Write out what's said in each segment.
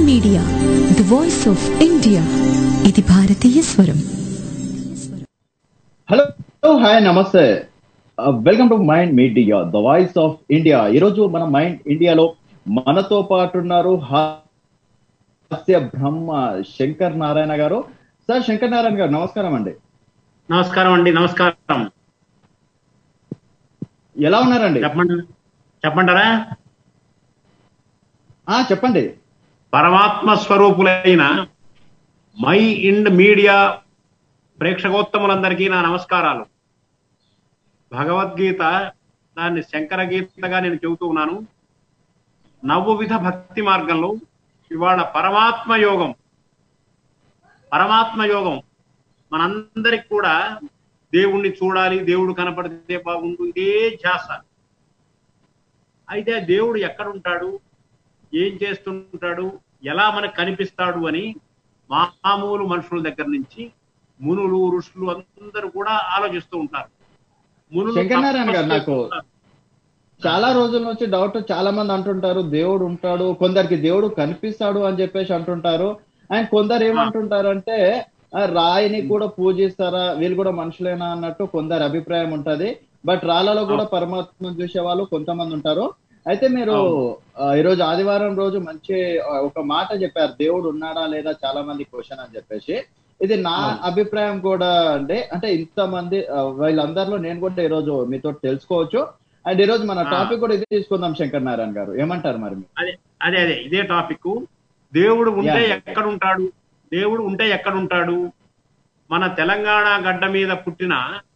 Media the voice of India ఇది భారతీయ స్వరం hello hi namaste welcome to mind media the voice of India ఈరోజు మన మైండ్ ఇండియాలో మనతో పాటు ఉన్నారు హాస్య బ్రహ్మ శంకర్ నారాయణ గారు సార్ శంకర్ నారాయణ గారు నమస్కారం అండి నమస్కారం అండి నమస్కారం ఎలా ఉన్నారండి చెప్పండి చెప్పంటారా ఆ చెప్పండి పరమాత్మ స్వరూపులైన మై ఇండ్ మీడియా ప్రేక్షకోత్తములందరికీ నా నమస్కారాలు భగవద్గీత దాన్ని శంకర గీతగా నేను చెబుతూ ఉన్నాను నవ్వువిధ భక్తి మార్గంలో ఇవాళ పరమాత్మ యోగం పరమాత్మ యోగం మనందరికి కూడా దేవుణ్ణి చూడాలి దేవుడు కనపడితే బాగుండు ఇదే ధ్యాస అయితే దేవుడు ఎక్కడుంటాడు ఏం చేస్తుంటాడు ఎలా మనకు కనిపిస్తాడు అని మామూలు మనుషుల దగ్గర నుంచి మునులు ఋషులు అందరూ కూడా ఆలోచిస్తూ ఉంటారు మునులు శంకర్ నారాయణ గారు నాకు తపస్సు చాలా రోజుల నుంచి డౌట్ చాలా మంది అంటుంటారు దేవుడు ఉంటాడు కొందరికి దేవుడు కనిపిస్తాడు అని చెప్పేసి అంటుంటారు అండ్ కొందరు ఏమంటుంటారు అంటే ఆ, రాయిని కూడా పూజిస్తారా వీళ్ళు కూడా మనుషులేనా అన్నట్టు కొందరి అభిప్రాయం ఉంటది బట్ రాళ్ళలో కూడా పరమాత్మను చూసే వాళ్ళు కొంతమంది ఉంటారు అయితే మీరు ఆ, ఈ రోజు ఆదివారం రోజు మంచి ఆ, ఒక మాట చెప్పారు దేవుడు ఉన్నాడా లేదా చాలా మంది క్వశ్చన్ అని చెప్పేసి ఇది నా అభిప్రాయం కూడా అంటే అంటే ఇంతమంది ఆ, వీళ్ళందరిలో నేను కూడా ఈ రోజు మీతో తెలుసుకోవచ్చు అండ్ ఈ రోజు మన ఆ. టాపిక్ కూడా ఇది తీసుకుందాం శంకర్ నారాయణ గారు ఏమంటారు మరి మీరు? అదే అదే అదే ఇదే టాపిక్ దేవుడు ఉంటే Yeah. ఎక్కడ ఉంటాడు దేవుడు ఉంటే ఎక్కడ ఉంటాడు మన తెలంగాణ గడ్డ మీద పుట్టిన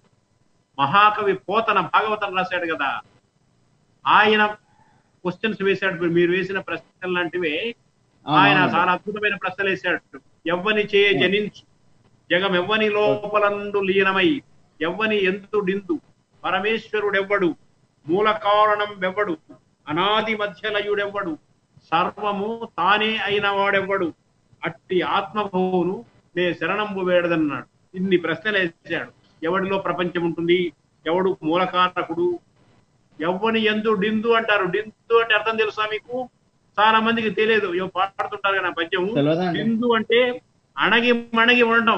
మహాకవి పోతన భాగవతం రాశాడు కదా ఆయన క్వశ్చన్స్ వేశాడు మీరు వేసిన ప్రశ్నలు లాంటివే ఆయన అవునవును. చాలా అద్భుతమైన ప్రశ్నలు వేశాడు ఎవ్వని చే జనించు జగం ఎవ్వని లోపలందు లీనమై ఎవ్వని ఎందు డిందు పరమేశ్వరుడెవ్వడు మూల కారణం వెవ్వడు అనాది మధ్యలయుడెవ్వడు సర్వము తానే అయిన వాడెవ్వడు అట్టి ఆత్మభవును నే శరణంబు వేడదన్నాడు ఇన్ని ప్రశ్నలు వేశాడు ఎవడిలో ప్రపంచం ఉంటుంది ఎవడు మూలకారకుడు ఎవ్వని ఎందు డిందు అంటారు డిందు అంటే అర్థం తెలుసా మీకు చాలా మందికి తెలియదు ఏవో పాడుతుంటారు కదా పద్యం తెలియదండి డిందు అంటే అణగి మణగి ఉండటం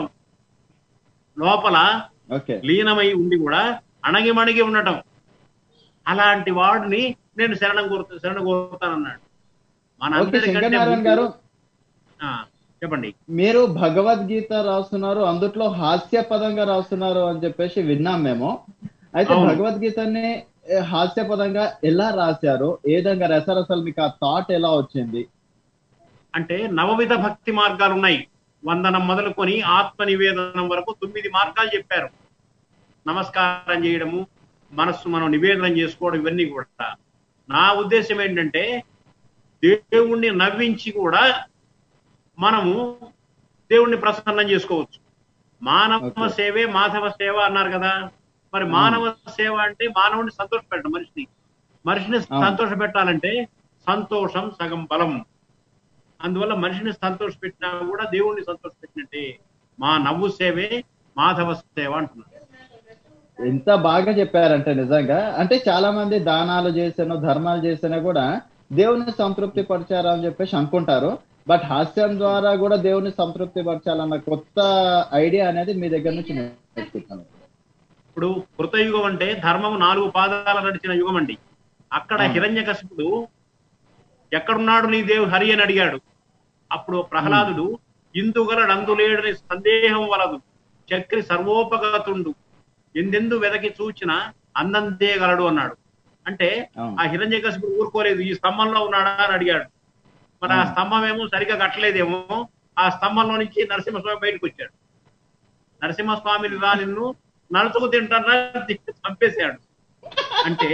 లోపల ఓకే లీనమై ఉండి కూడా అణగి మణగి ఉండటం అలాంటి వాడిని నేను శరణం కోరుతా శరణ కోరుతానన్నాడు మన ఓకే శంకర్ నారాయణ గారు చెప్పండి మీరు భగవద్గీత రాస్తున్నారు అందుట్లో హాస్య పదంగా రాస్తున్నారు అని చెప్పేసి విన్నాం మేము అయితే అవును. భగవద్గీతని ఏ, హాస్య పదంగా ఎలా రాశారు ఏ విధంగా రాశారు అసలు మీకు ఆ థాట్ ఎలా వచ్చింది అంటే నవవిధ భక్తి మార్గాలు ఉన్నాయి వందనం మొదలుకొని ఆత్మ నివేదనం వరకు తొమ్మిది మార్గాలు చెప్పారు నమస్కారం చేయడము మనస్సు మనం నివేదనం చేసుకోవడం ఇవన్నీ కూడా నా ఉద్దేశం ఏంటంటే దేవుణ్ణి నవ్వించి కూడా మనము దేవుణ్ణి ప్రసన్నం చేసుకోవచ్చు మానవ Okay. సేవే మాధవ సేవ అన్నారు కదా మరి మానవ సేవ అంటే మానవుని సంతోష పెట్టడం మనిషిని మనిషిని అవును. సంతోష పెట్టాలంటే సంతోషం సగం బలం అందువల్ల మనిషిని సంతోష పెట్టినా కూడా దేవుణ్ణి సంతోష పెట్టినట్టే మా నవ్వు సేవే మాధవ సేవ అంటున్నారు ఎంత బాగా చెప్పారంటే నిజంగా అంటే చాలా మంది దానాలు చేసాను ధర్మాలు చేసినా కూడా దేవుని సంతృప్తి పరచారు అని చెప్పేసి అనుకుంటారు బట్ హాస్యం ద్వారా కూడా దేవుని సంతృప్తి పరచాలన్న కొత్త ఐడియా అనేది మీ దగ్గర నుంచి నేర్చుకుంటాను ఇప్పుడు కృతయుగం అంటే ధర్మము నాలుగు పాదాల నడిచిన యుగం అండి అక్కడ అవును. హిరణ్యకశిపుడు ఎక్కడున్నాడు నీ దేవు హరి అని అడిగాడు అప్పుడు ప్రహ్లాదుడు ఇందుగలడు అందులేడని సందేహం వలదు చక్రి సర్వోపగతుండు ఎందెందు వెదకి చూచిన అందందేగలడు అన్నాడు అంటే అవును. ఆ హిరణ్యకశిపుడు ఊరుకోలేదు ఈ స్తంభంలో ఉన్నాడా అని అడిగాడు మరి ఆ అవును. స్తంభం ఏమో సరిగా కట్టలేదేమో ఆ స్తంభంలో నుంచి నరసింహస్వామి బయటకు వచ్చాడు నరసింహస్వామిని రా నిన్ను నడుచుకు తింటారా చంపేశాడు అంటే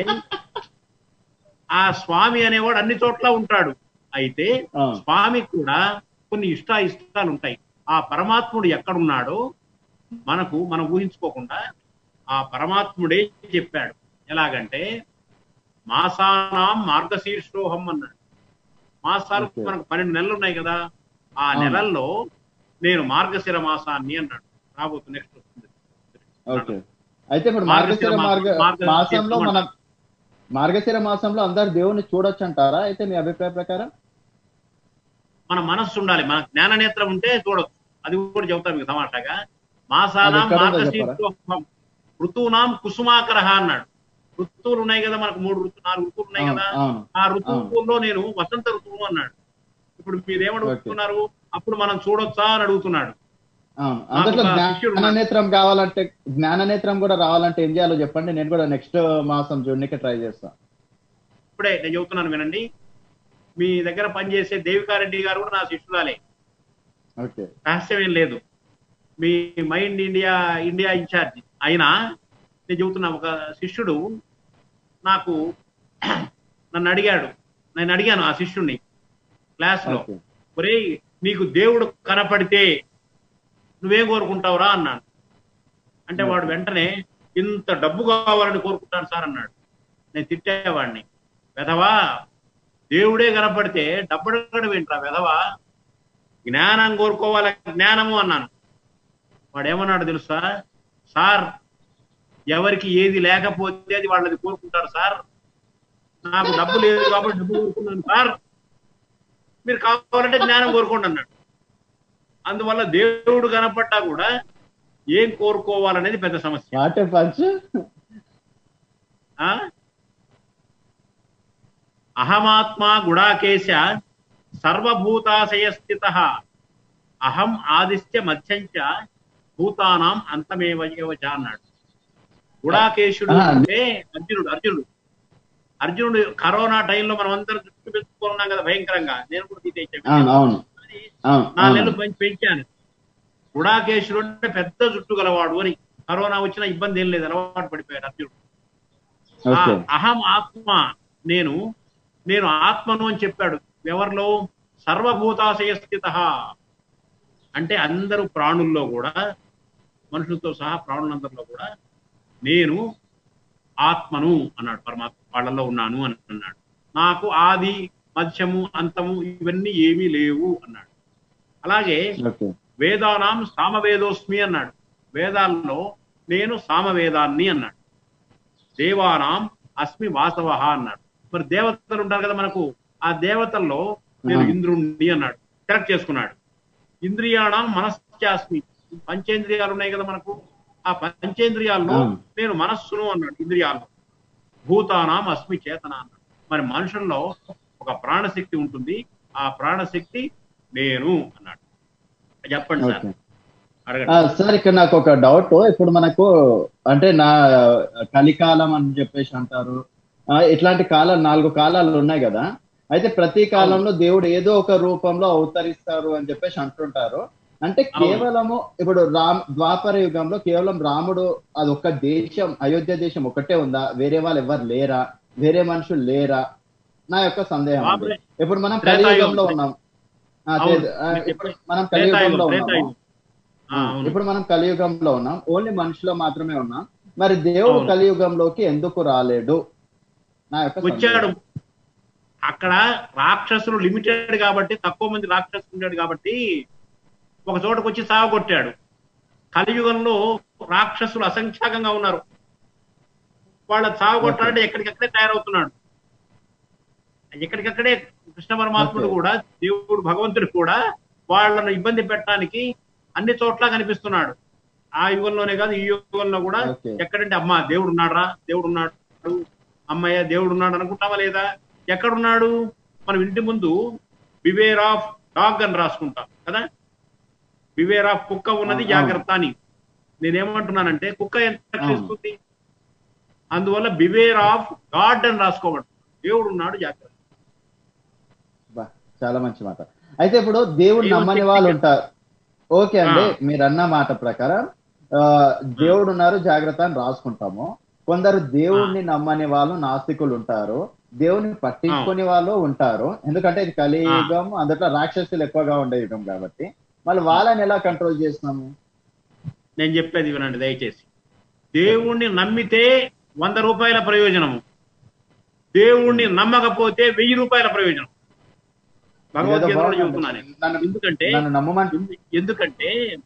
ఆ స్వామి అనేవాడు అన్ని చోట్ల ఉంటాడు అయితే ఆ. స్వామికి కూడా కొన్ని ఇష్ట ఇష్టాలు ఉంటాయి ఆ పరమాత్ముడు ఎక్కడున్నాడో మనకు మనం ఊహించుకోకుండా ఆ పరమాత్ముడే చెప్పాడు ఎలాగంటే మాసానాం మార్గశీర్షోహం అన్నాడు మాసాలు Okay. మనకు పన్నెండు నెలలు ఉన్నాయి కదా ఆ అవును. నెలల్లో నేను మార్గశిర మాసాన్ని అన్నాడు రాబోతు నెక్స్ట్ వస్తుంది ఓకే అయితే ఇప్పుడు మార్గశిర మార్గశిర మార్గ మార్గ- మాసంలో మార్గశిర మనం మార్గశిర మాసంలో అందరు దేవుణ్ణి చూడొచ్చు అంటారా అయితే మీ అభిప్రాయ ప్రకారం మన మనస్సు ఉండాలి మన జ్ఞాన నేత్రం ఉంటే చూడొచ్చు అది కూడా చెబుతాను మీకు తమాషాగా మాసానాం అది ఎక్కడ ఉందో మార్గశీర్షోహం ఋతువునాం కుసుమాకరహ అన్నాడు ఋతువులు ఉన్నాయి కదా మనకు మూడు ఋతు నాలుగు ఋతువులు ఉన్నాయి అవును కదా అవును ఆ ఋతువుల్లో నేను వసంత ఋతువు అన్నాడు ఇప్పుడు మీరు ఏమడుగుతున్నారు అప్పుడు మనం చూడొచ్చా అని అడుగుతున్నాడు అవును అందులో నాకు ఒక శిష్యుడు జ్ఞాన నేత్రం కావాలంటే జ్ఞాన నేత్రం కూడా రావాలంటే ఏం చేయాలో చెప్పండి నేను కూడా నెక్స్ట్ మాసం చూడడానికి ట్రై చేస్తాను ఇప్పుడే నేను చెబుతున్నాను వినండి మీ దగ్గర పనిచేసే దేవికారెడ్డి గారు కూడా నా శిష్యురాలే ఓకే రహస్యం ఏం లేదు మీ మైండ్ ఇండియా ఇండియా ఇన్ఛార్జ్ అయినా నేను చెబుతున్నా ఒక శిష్యుడు నాకు నన్ను అడిగాడు నేను అడిగాను ఆ శిష్యుడిని క్లాస్ లో ఓకే ఒరేయ్ నీకు దేవుడు కనపడితే నువ్వేం కోరుకుంటావురా అన్నాడు అంటే వాడు వెంటనే ఇంత డబ్బు కావాలని కోరుకుంటాను సార్ అన్నాడు నేను తిట్టేవాడిని వెధవా దేవుడే కనపడితే డబ్బు అడగడం ఏంట్రా వెధవా జ్ఞానం కోరుకోవాలి జ్ఞానము అన్నాను వాడు ఏమన్నాడు తెలుసా సార్ ఎవరికి ఏది లేకపోతే అది వాళ్ళది కోరుకుంటారు సార్ నాకు డబ్బు లేదు కాబట్టి డబ్బు కోరుకున్నాను సార్ మీరు కావాలంటే జ్ఞానం కోరుకోండి అన్నాడు అందువల్ల దేవుడు కనపడ్డా కూడా ఏం కోరుకోవాలనేది పెద్ద సమస్య వాట్ పంచ్ ఆ అహమాత్మా గుడాకేశ సర్వభూతాశయ స్థిత అహం ఆదిత్య మధ్యంచ భూతానాం అంతమేవ ఏవ చ అన్నాడు గుడాకేశుడు ఆ, అంటే అర్జునుడు అర్జునుడు అర్జునుడు కరోనా టైంలో మనం అందరం జుట్టు పెంచుకొని ఉన్నాం కదా భయంకరంగా నేను కూడా తీసేసాను అవును అవును అవును నాలుగు అవును నెలలు పెంచి పెంచాను గుడాకేశుడు అంటే పెద్ద జుట్టు గలవాడు అని కరోనా వచ్చిన ఇబ్బంది ఏం లేదు అలవాటు పడిపోయాడు అర్జునుడు ఆ ఓకే అహం ఆత్మ నేను నేను ఆత్మను అని చెప్పాడు ఎవరిలో సర్వభూతాశయ స్థిత అంటే అందరూ ప్రాణుల్లో కూడా మనుషులతో సహా ప్రాణులందరిలో కూడా నేను ఆత్మను అన్నాడు పరమాత్మ వాళ్ళల్లో ఉన్నాను అని అన్నాడు నాకు ఆది మధ్యము అంతము ఇవన్నీ ఏమీ లేవు అన్నాడు అలాగే ఓకే వేదానాం సామవేదోస్మి అన్నాడు వేదాల్లో నేను సామవేదాన్ని అన్నాడు దేవానాం అస్మి వాసవ అన్నాడు మరి దేవతలు ఉంటారు కదా మనకు ఆ దేవతల్లో నేను ఆ. ఇంద్రుణ్ణి అన్నాడు కరెక్ట్ చేసుకున్నాడు ఇంద్రియాణం మనశ్చాస్మి పంచేంద్రియాలు ఉన్నాయి కదా మనకు ఆ పంచేంద్రియాల్లో అవును. నేను మనస్సును అన్నాడు ఇంద్రియాల్లో భూతానాం అస్మి చేతన అన్నాడు మరి మనుషుల్లో ఒక ప్రాణశక్తి ఉంటుంది ఆ ప్రాణశక్తి నేను అన్నాడు చెప్పండి సార్ ఓకే ఆ, అడగండి సార్ ఇక్కడ నాకు ఒక డౌట్ ఇప్పుడు మనకు అంటే నా కలికాలం అని చెప్పేసి అంటారు ఆ, ఇట్లాంటి కాలాలు నాలుగు కాలాలు ఉన్నాయి కదా అయితే ప్రతి కాలంలో దేవుడు ఏదో ఒక రూపంలో అవతరిస్తారు అని చెప్పేసి అంటుంటారు అంటే కేవలము ఇప్పుడు రామ్ ద్వాపర యుగంలో కేవలం రాముడు అది ఒక దేశం అయోధ్య దేశం ఒకటే ఉందా వేరే వాళ్ళు ఎవరు లేరా వేరే మనుషులు లేరా నా యొక్క సందేహం అది. ద్వాపర- ఇప్పుడు మనం త్రేతాయుగం. కలియుగంలో ఉన్నాం ఆ, అవును. తే- ఆ, మీరు ఇప్పుడు చెప్పండి. మనం త్రేతాయుగం కలియుగంలో ఉన్నాము త్రేతాయుగం ఆ, అవును ఇప్పుడు మనం కలియుగంలో ఉన్నాం ఓన్లీ మనుషులో మాత్రమే ఉన్నాం మరి దేవుడు అవును. కలియుగంలోకి ఎందుకు రాలేడు నా యొక్క సందేహం. వచ్చాడు అక్కడ రాక్షసులు లిమిటెడ్ కాబట్టి తక్కువ మంది రాక్షసులు ఉన్నాడు కాబట్టి ఒక చోటకు వచ్చి సాగొట్టాడు కలియుగంలో రాక్షసులు అసంఖ్యాకంగా ఉన్నారు వాళ్ళ సాగొట్టాలంటే ఎక్కడికక్కడే తయారవుతున్నాడు ఎక్కడికక్కడే కృష్ణ పరమాత్ముడు Okay. కూడా దేవుడు భగవంతుడు కూడా వాళ్ళను ఇబ్బంది పెట్టడానికి అన్ని చోట్ల కనిపిస్తున్నాడు ఆ యుగంలోనే కాదు ఈ యుగంలో కూడా Okay. ఎక్కడంటే అమ్మా దేవుడు ఉన్నాడా దేవుడు ఉన్నాడు అమ్మయ్య దేవుడు ఉన్నాడు అనుకుంటావా లేదా ఎక్కడున్నాడు మనం ఇంటి ముందు బివేర్ ఆఫ్ డాగ్ అని రాసుకుంటాం కదా బివేర్ ఆఫ్ కుక్క ఉన్నది అవును. జాగ్రత్త అని నేనేమంటున్నానంటే కుక్క ఎంత రక్షిస్తుంది అందువల్ల బివేర్ ఆఫ్ గాడ్ అని రాసుకోబడు దేవుడు ఉన్నాడు జాగ్రత్త బా, చాలా మంచి మాట అయితే ఇప్పుడు దేవుడు దేవుడు నమ్మని శక్తి వాళ్ళు కదా. ఉంటారు ఓకే అండి ఆ. మీరు అన్న మాట ప్రకారం ఆ, దేవుడు ఉన్నారు జాగ్రత్త అని రాసుకుంటాము కొందరు దేవుడిని నమ్మని వాళ్ళు నాస్తికులు ఉంటారు దేవుని పట్టించుకునే వాళ్ళు ఉంటారు ఎందుకంటే ఇది కలియుగం అందులో రాక్షసులు ఎక్కువగా ఉండే యుగం కాబట్టి మళ్ళీ వాళ్ళని ఎలా కంట్రోల్ చేస్తున్నాము నేను చెప్పేది వినండి దయచేసి దేవుణ్ణి నమ్మితే వంద రూపాయల ప్రయోజనము దేవుణ్ణి నమ్మకపోతే వెయ్యి రూపాయల ప్రయోజనం భగవద్గీతలో బాగుంది. చెబుతున్నాను నేను. నన్ను- ఎందుకంటే నన్ను నమ్మమని ఎందు- ఎందుకంటే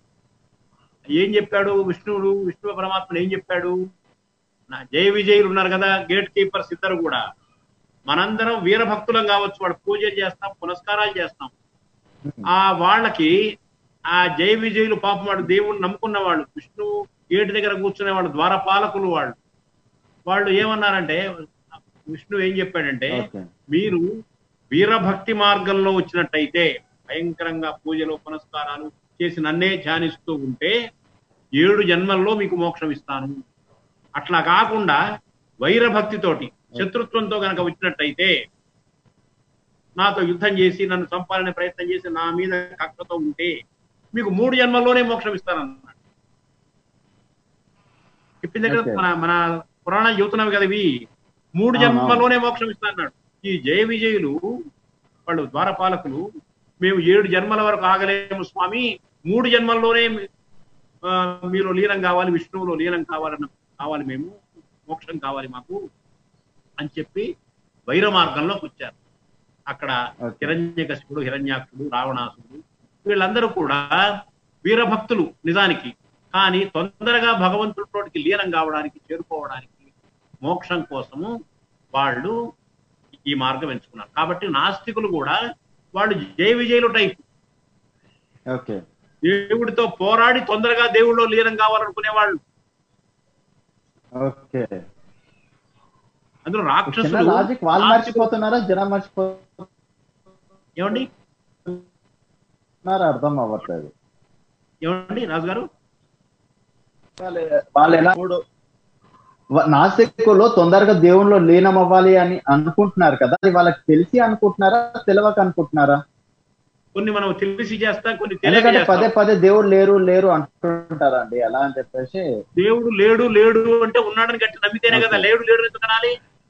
ఏం చెప్పాడు విష్ణువుడు విష్ణు పరమాత్ముడు ఏం చెప్పాడు నా జయ విజయులు ఉన్నారు కదా గేట్ కీపర్స్ ఇద్దరు కూడా మనందరం వీరభక్తులం కావచ్చు వాడు పూజలు చేస్తాం పునస్కారాలు చేస్తాం ఆ వాళ్ళకి ఆ జయ విజయులు పాపం వాడు దేవుణ్ణి నమ్ముకున్న వాళ్ళు విష్ణు ఏటి దగ్గర కూర్చునే వాళ్ళు ద్వారపాలకులు వాళ్ళు వాళ్ళు ఏమన్నారంటే విష్ణు ఏం చెప్పాడంటే ఓకే మీరు వీరభక్తి మార్గంలో వచ్చినట్టయితే భయంకరంగా పూజలు పునస్కారాలు చేసి నన్నే ధ్యానిస్తూ ఉంటే ఏడు జన్మల్లో మీకు మోక్షం ఇస్తాను అట్లా కాకుండా వైరభక్తితోటి శత్రుత్వంతో గనక వచ్చినట్టయితే నాతో యుద్ధం చేసి నన్ను చంపాలనే ప్రయత్నం చేసి నా మీద కక్కతో ఉంటే మీకు మూడు జన్మల్లోనే మోక్షం ఇస్తానన్నాడు చెప్పింది కదా Okay. మన మన పురాణాలు చెబుతున్నాం కదా ఇవి మూడు అవును, జన్మల్లోనే మోక్షం ఇస్తానన్నాడు ఈ జయ విజయులు వాళ్ళు ద్వారపాలకులు మేము ఏడు జన్మల వరకు ఆగలేము స్వామి మూడు జన్మల్లోనే ఆ, మీరు లీనం కావాలి విష్ణువులో లీనం కావాలన్న కావాలి మేము మోక్షం కావాలి మాకు అని చెప్పి వైర మార్గంలోకి వచ్చారు అక్కడ Okay. హిరణ్యకశిపుడు హిరణ్యాక్షుడు రావణాసుడు వీళ్ళందరూ కూడా వీరభక్తులు నిజానికి కానీ తొందరగా భగవంతుడితోటికి లీనం కావడానికి చేరుకోవడానికి మోక్షం కోసము వాళ్ళు ఈ మార్గం ఎంచుకున్నారు కాబట్టి నాస్తికులు కూడా వాళ్ళు జయ విజయులు టైప్ ఓకే దేవుడితో పోరాడి తొందరగా దేవుడిలో లీనం కావాలనుకునే వాళ్ళు ఓకే అందులో చిన్న రాక్షసులు లాజిక్ వాళ్ళు నాస్తికులు- మర్చిపోతున్నారా జనం మర్చిపోతున్నారా ఏమండి అర్థం అవ్వట్లేదు ఏమండి రాజు గారు వాళ్ళు ఎలా మూడు వ- నాస్తికులు తొందరగా దేవుణ్ణిలో లీనం అవ్వాలి అని అనుకుంటున్నారు కదా అది వాళ్ళకి తెలిసి అనుకుంటున్నారా తెలియక అనుకుంటున్నారా కొన్ని మనం తెలిసి చేస్తాం కొన్ని తెలియక ఎందుకంటే పదే చేస్తాం పదే దేవుడు లేరు లేరు అంటుంటారండి ఎలా అని చెప్పేసి దేవుడు లేడు లేడు అంటే ఉన్నాడని గట్టి నమ్మితేనే కదా Okay. లేడు లేడు ఎందుకు అనాలి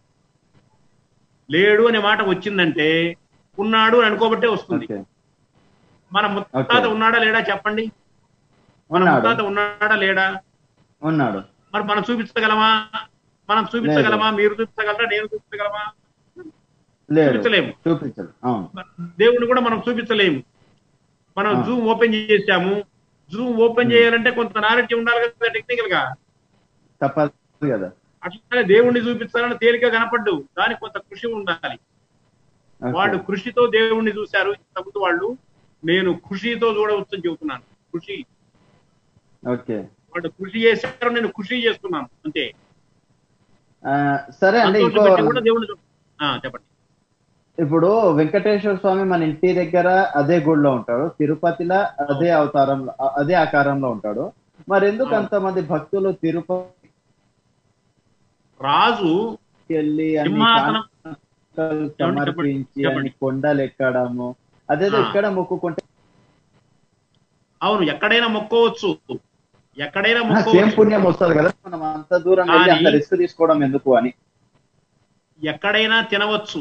లేడు అనే మాట వచ్చిందంటే ఉన్నాడు అని అనుకోబట్టే వస్తుంది ఓకే మన ముత్తాత Okay. ఉన్నాడా లేడా చెప్పండి మన ఉన్నాడు ముత్తాత ఉన్నాడా లేడా ఉన్నాడు మరి మనం చూపించగలమా మనం చూపించగలమా మీరు చూపించగలరా నేను చూపించగలమా లేడు చూపించలేము చూపించదు అవును దేవుని కూడా మనం చూపించలేము మనం ఆ. జూమ్ ఓపెన్ చేసాము జూమ్ ఓపెన్ చేయాలంటే కొంత నాలెడ్జ్ ఉండాలి కదా టెక్నికల్ గా తప్పదు కదా అట్లానే దేవుణ్ణి చూపించాలని తేలిక కనపడ్డు దానికి కొంత కృషి ఉండాలి ఓకే. వాళ్ళు కృషితో దేవుణ్ణి చూశారు ఇంతకుముందు వాళ్ళు నేను కృషితో చూడవచ్చు అని చెబుతున్నాను కృషి ఓకే వాళ్ళు కృషి చేశారు నేను కృషి చేస్తున్నాను అంతే ఆ, సరే అండి ఇంకో సంతోషపెట్టి కూడా దేవుణ్ణి చూ- ఆ, చెప్పండి ఇప్పుడు వెంకటేశ్వర స్వామి మన ఇంటి దగ్గర అదే గుడిలో ఉంటాడు తిరుపతిలో అదే అవతారంలో అ- అదే ఆకారంలో ఉంటాడు మరి ఎందుకు అవును. అంతమంది భక్తులు తిరుపతికి రాజు వెళ్ళి అన్ని సింహాసనం కానుకలు చెప్పండి, సమర్పించి చెప్పండి. అన్ని కొండలు ఎక్కడము అదేదో ఆ. ఇక్కడ మొక్కుకుంటే అవును ఎక్కడైనా మొక్కోవచ్చు ఎక్కడైనా సేమ్ మొక్కోవచ్చు పుణ్యం వస్తుంది కదా మనం అంత దూరం వెళ్ళి అంత కానీ- రిస్క్ తీసుకోవడం ఎందుకు అని ఎక్కడైనా తినవచ్చు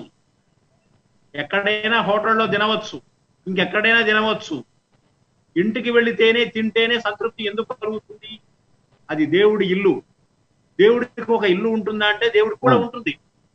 ఎక్కడైనా హోటల్లో తినవచ్చు ఇంకెక్కడైనా తినవచ్చు ఇంటికి వెళితేనే తింటేనే సంతృప్తి ఎందుకు కలుగుతుంది అది దేవుడి ఇల్లు దేవుడికి ఒక ఇల్లు ఉంటుందా అంటే దేవుడికి కూడా ఆ. ఉంటుంది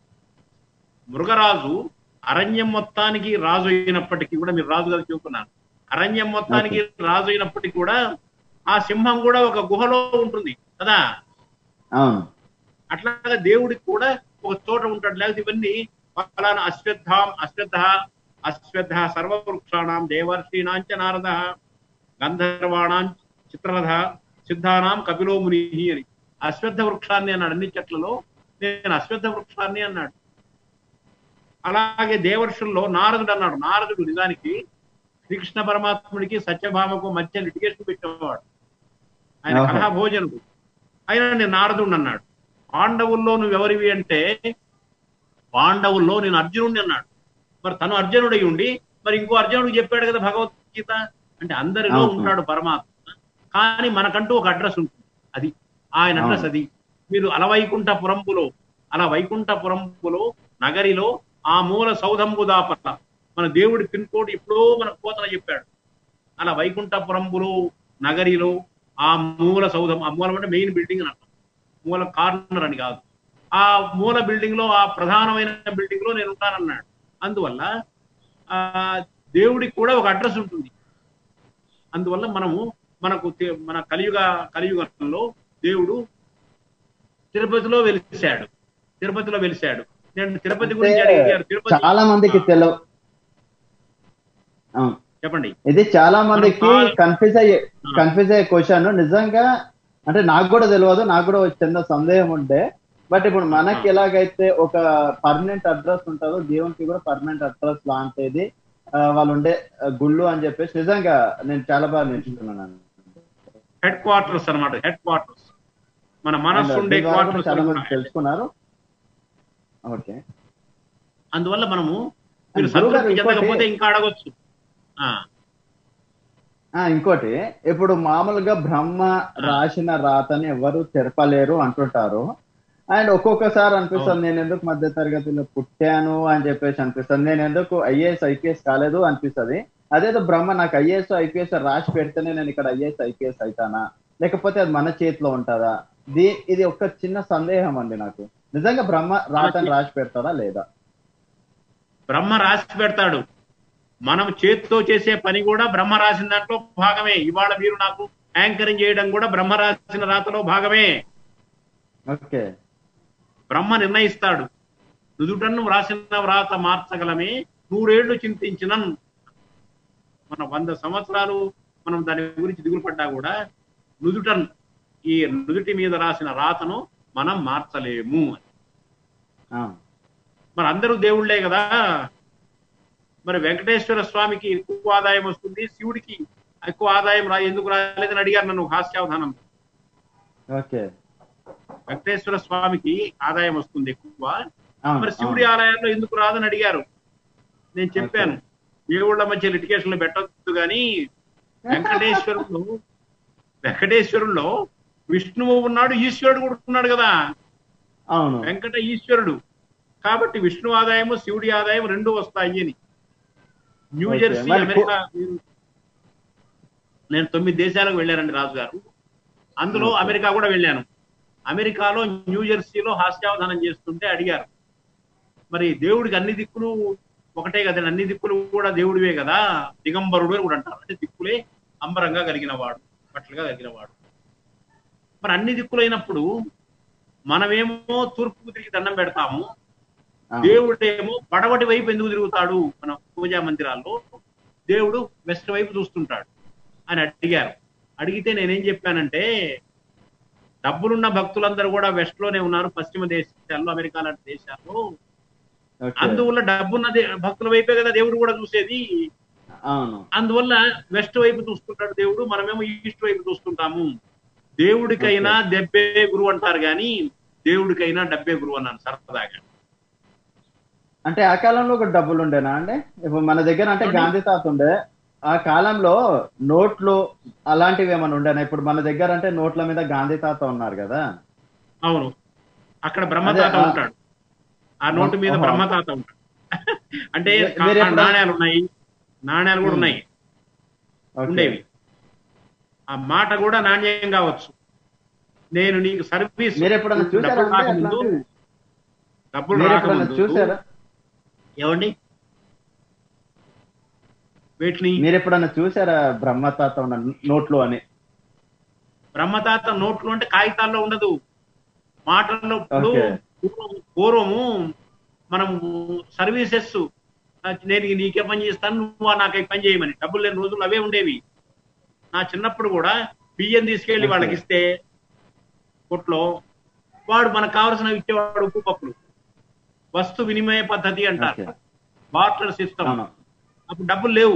మృగరాజు అరణ్యం మొత్తానికి రాజు అయినప్పటికీ కూడా మీరు రాజు గారు చెబుతున్నాను అరణ్యం మొత్తానికి రాజు అయినప్పటికీ కూడా ఆ సింహం కూడా ఒక గుహలో ఉంటుంది కదా అవును అట్లాగా దేవుడికి కూడా ఒక చోట ఉంటాడు లేకపోతే ఇవన్నీ ఫలానా అశ్వత్థాం అశ్వత్థ అశ్వత్థ సర్వవృక్షాణం దేవర్షీణాంచ నారద గంధర్వాణాం చిత్రరథ సిద్ధానాం కపిలో ముని అని అశ్వత్థ వృక్షాన్ని అన్నాడు అన్ని చెట్లలో నేను అశ్వత్థ వృక్షాన్ని అన్నాడు అలాగే దేవర్షుల్లో నారదుడు అన్నాడు నారదుడు నిజానికి శ్రీకృష్ణ పరమాత్ముడికి సత్యభామకు మధ్య లిటిగేషన్ పెట్టేవాడు ఆయన ఆహా. కలహ భోజనుడు ఆయన నేను నారదుడు అన్నాడు పాండవుల్లో నువ్వు ఎవరివి అంటే పాండవుల్లో నేను అర్జునుడిని అన్నాడు మరి తను అర్జునుడై ఉండి మరి ఇంకో అర్జునుడికి చెప్పాడు కదా భగవద్గీత అంటే అందరిలో అవును. ఉంటాడు పరమాత్మ కానీ మనకంటూ ఒక అడ్రస్ ఉంటుంది అది ఆయన అడ్రస్ అవును. అది మీరు అలవైకుంఠపురంబులో అలా వైకుంఠపురంబులో నగరిలో ఆ మూల సౌధంబు దాపట్ల మన దేవుడి పిన్ కోడ్ ఎప్పుడో మనకు పోతన చెప్పాడు అలా వైకుంఠపురంబులో నగరిలో ఆ మూల సౌధం ఆ మూలం అంటే మెయిన్ బిల్డింగ్ అని అర్థం మూల కార్నర్ అని కాదు ఆ మూల బిల్డింగ్ లో ఆ ప్రధానమైన బిల్డింగ్ లో నేను ఉంటానన్నాడు అందువల్ల ఆ దేవుడికి కూడా ఒక అడ్రస్ ఉంటుంది అందువల్ల మనము మనకు తి- మన కలియుగ కలియుగంలో దేవుడు తిరుపతిలో వెలిశాడు తిరుపతిలో వెలిశాడు నేను తిరుపతి గురించి అంటే అడిగారు తిరుపతి చాలా మందికి తెలవ అవును చెప్పండి ఇది చాలా మందికి మనం కాల్- కన్ఫ్యూజ్ అయ్యే ఆ. కన్ఫ్యూజ్ అయ్యే క్వశ్చన్ నిజంగా అంటే నాకు కూడా తెలియదు నాకు కూడా ఒక చిన్న సందేహం ఉంటే బట్ ఇప్పుడు మనకి ఆ. ఎలాగైతే ఒక పర్మనెంట్ అడ్రస్ ఉంటుందో దేవునికి కూడా పర్మనెంట్ అడ్రస్ లాంటిది ఆ, వాళ్ళు ఉండే ఆ, గుళ్ళు అని చెప్పేసి నిజంగా నేను చాలా బాగా నేర్చుకున్నాను హెడ్ క్వార్టర్స్ అన్నమాట హెడ్ క్వార్టర్స్ మన మనస్సు And ఉండే దీని ద్వారా కూడా చాలా మంది క్వార్టర్స్ తెలుసుకున్నారు ఓకే అందువల్ల మనము మీరు And గురువు గారు సంతృప్తి ఇంకోటి- చెందకపోతే ఇంకా అడగొచ్చు ఆ, ఆ ఇంకోటి ఇప్పుడు మామూలుగా బ్రహ్మ రాసిన రాతని ఎవరు తెరపలేరు అంటుంటారు అండ్ ఒక్కొక్కసారి అనిపిస్తుంది నేను ఎందుకు మధ్య తరగతిలో పుట్టాను అని చెప్పేసి అనిపిస్తుంది నేను ఎందుకు ఐఏఎస్ ఐపీఎస్ కాలేదు అనిపిస్తుంది అదేదో బ్రహ్మ నాకు ఐఏఎస్ ఐపీఎస్ రాసి పెడితేనే నేను ఇక్కడ ఐఏఎస్ ఐపీఎస్ అవుతానా లేకపోతే అది మన చేతిలో ఉంటుందా దీ ఇది ఒక చిన్న సందేహం అండి నాకు నిజంగా బ్రహ్మ రాతని రాసి పెడతారా లేదా బ్రహ్మ రాసి పెడతాడు మనం చేతితో చేసే పని కూడా బ్రహ్మ రాసిన దాంట్లో భాగమే ఇవాళ మీరు నాకు యాంకరింగ్ చేయడం కూడా బ్రహ్మ రాసిన రాతలో భాగమే ఓకే బ్రహ్మ నిర్ణయిస్తాడు నుదుటను వ్రాసిన వ్రాత మార్చగలమే నూరేళ్లు చింతించిన మన వంద సంవత్సరాలు మనం దాని గురించి దిగులు పడ్డా కూడా నుదుటన్ ఈ నుదుటి మీద రాసిన రాతను మనం మార్చలేము ఆ, మరి అందరూ దేవుళ్ళే కదా మరి వెంకటేశ్వర స్వామికి ఎక్కువ ఆదాయం వస్తుంది శివుడికి ఎక్కువ ఆదాయం రా ఎందుకు రాలేదని అడిగారు నన్ను హాస్యావధానం ఓకే వెంకటేశ్వర స్వామికి ఆదాయం వస్తుంది ఎక్కువ అవును, మరి శివుడి అవును. ఆలయాల్లో ఎందుకు రాదని అడిగారు నేను చెప్పాను దేవుళ్ళ మధ్య లిటికేషన్లు పెట్టొద్దు కానీ వెంకటేశ్వరుడు వెంకటేశ్వరుల్లో విష్ణువు ఉన్నాడు ఈశ్వరుడు కూడా ఉన్నాడు కదా అవును వెంకట ఈశ్వరుడు కాబట్టి విష్ణు ఆదాయము శివుడి ఆదాయం రెండు వస్తాయి అని న్యూ Okay. జెర్సీ మరి అమెరికా నేను తొమ్మిది దేశాలకు వెళ్ళానండి రాజు గారు అందులో Okay. అమెరికా కూడా వెళ్ళాను అమెరికాలో న్యూ జెర్సీలో హాస్యావధానం చేస్తుంటే అడిగారు మరి దేవుడికి అన్ని దిక్కులు ఒకటే కదండి అన్ని దిక్కులు కూడా దేవుడివే కదా దిగంబరుడు అని కూడా అంటారు అంటే దిక్కులే అంబరంగా కలిగిన వాడు బట్టలుగా కలిగిన వాడు మరి అన్ని దిక్కులైనప్పుడు మనమేమో తూర్పుకు తిరిగి దండం పెడతాము అవును. దేవుడేమో పడవటి వైపు ఎందుకు తిరుగుతాడు మన పూజా మందిరాల్లో దేవుడు వెస్ట్ వైపు చూస్తుంటాడు అని అడిగారు అడిగితే నేనేం చెప్పానంటే డబ్బులున్న భక్తులందరూ కూడా వెస్ట్ లోనే ఉన్నారు పశ్చిమ దేశాల్లో అమెరికా లాంటి దేశాల్లో ఓకే. అందువల్ల డబ్బున్న దే- భక్తుల వైపే కదా దేవుడు కూడా చూసేది అవును అందువల్ల వెస్ట్ వైపు చూస్తుంటాడు దేవుడు మనమేమో ఈస్ట్ వైపు చూస్తుంటాము దేవుడికైనా దెబ్బే గురువు అంటారు కానీ దేవుడికైనా డబ్బే గురువు అన్నాను సరదాగా అంటే ఆ కాలంలో ఒక డబ్బులు ఉండేనా అండి ఇప్పుడు మన దగ్గర అంటే అవును. గాంధీ తాత ఉండే ఆ కాలంలో నోట్లు అలాంటివి ఏమైనా ఉండేనా ఇప్పుడు మన దగ్గర అంటే నోట్ల మీద గాంధీ తాత ఉన్నారు కదా అవును అక్కడ బ్రహ్మతాత అదే, ఆ- ఉంటాడు ఆ నోటు మీద ఓహో. బ్రహ్మతాత ఉంటాడు అంటే మీ- మీరు ఎప్పుడు- నాణ్యాలు ఉన్నాయి నాణ్యాలు కూడా ఉమ్. ఉన్నాయి ఓకే. ఉండేవి ఆ మాట కూడా నాణ్యం కావచ్చు నేను నీకు సర్వీస్ మీరు ఎప్పుడన్నా చూసారా డబ్బులు అంటే రాకముందు అట్లాంటివి? డబ్బులు మీరు ఎప్పుడన్నా రాకముందు చూసారా ఏమండి వీటిని మీరు ఎప్పుడన్నా చూసారా బ్రహ్మతాత ఉన్న నోట్లు అని బ్రహ్మతాత నోట్లు అంటే కాగితాల్లో ఉండదు మాటల్లో ఇప్పుడు ఓకే. పూర్వము- పూర్వము మనం సర్వీసెస్ నేను నీకే పని చేస్తాను నువ్వు నాకు ఈ పని చేయమని డబ్బులు లేని రోజులు అవే ఉండేవి నా చిన్నప్పుడు కూడా బియ్యం తీసుకెళ్లి ఓకే. వాళ్ళకి ఇస్తే కొట్లో వాడు మనకు కావలసినవి ఇచ్చేవాడు ఉప్పు పప్పులు వస్తు వినిమయ పద్ధతి అంటారు ఓకే. బార్టర్ సిస్టమ్ అవును అప్పుడు డబ్బులు లేవు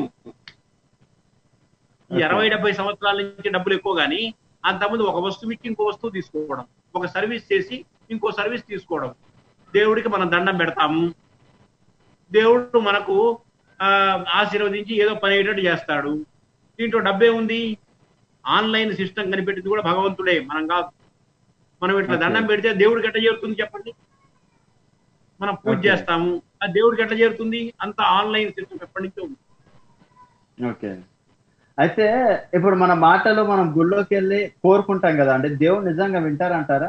ఈ ఓకే. అరవై డెబ్బై సంవత్సరాల నుంచి డబ్బులు ఎక్కువ కానీ అంతకుముందు ఒక వస్తువు ఇచ్చి ఇంకో వస్తువు తీసుకోవడం ఒక సర్వీస్ చేసి ఇంకో సర్వీస్ తీసుకోవడం దేవుడికి మనం దండం పెడతాము దేవుడు మనకు ఆ, ఆశీర్వదించి ఏదో పని అయ్యేటట్టు చేస్తాడు దీంట్లో డబ్బే ఉంది ఆన్లైన్ సిస్టమ్ కనిపెట్టింది కూడా భగవంతుడే మనం కాదు మనం ఇట్లా ఓకే. దండం పెడితే దేవుడికి ఎట్లా చేరుతుంది చెప్పండి మనం పూజ ఓకే. చేస్తాము ఆ దేవుడికి ఎట్లా చేరుతుంది అంత ఆన్లైన్ సిస్టమ్ ఎప్పటి నుంచో ఉంది ఓకే అయితే ఇప్పుడు మన మాటలు మనం గుళ్ళోకి వెళ్ళి కోరుకుంటాం కదా అంటే దేవుడు నిజంగా వింటారంటారా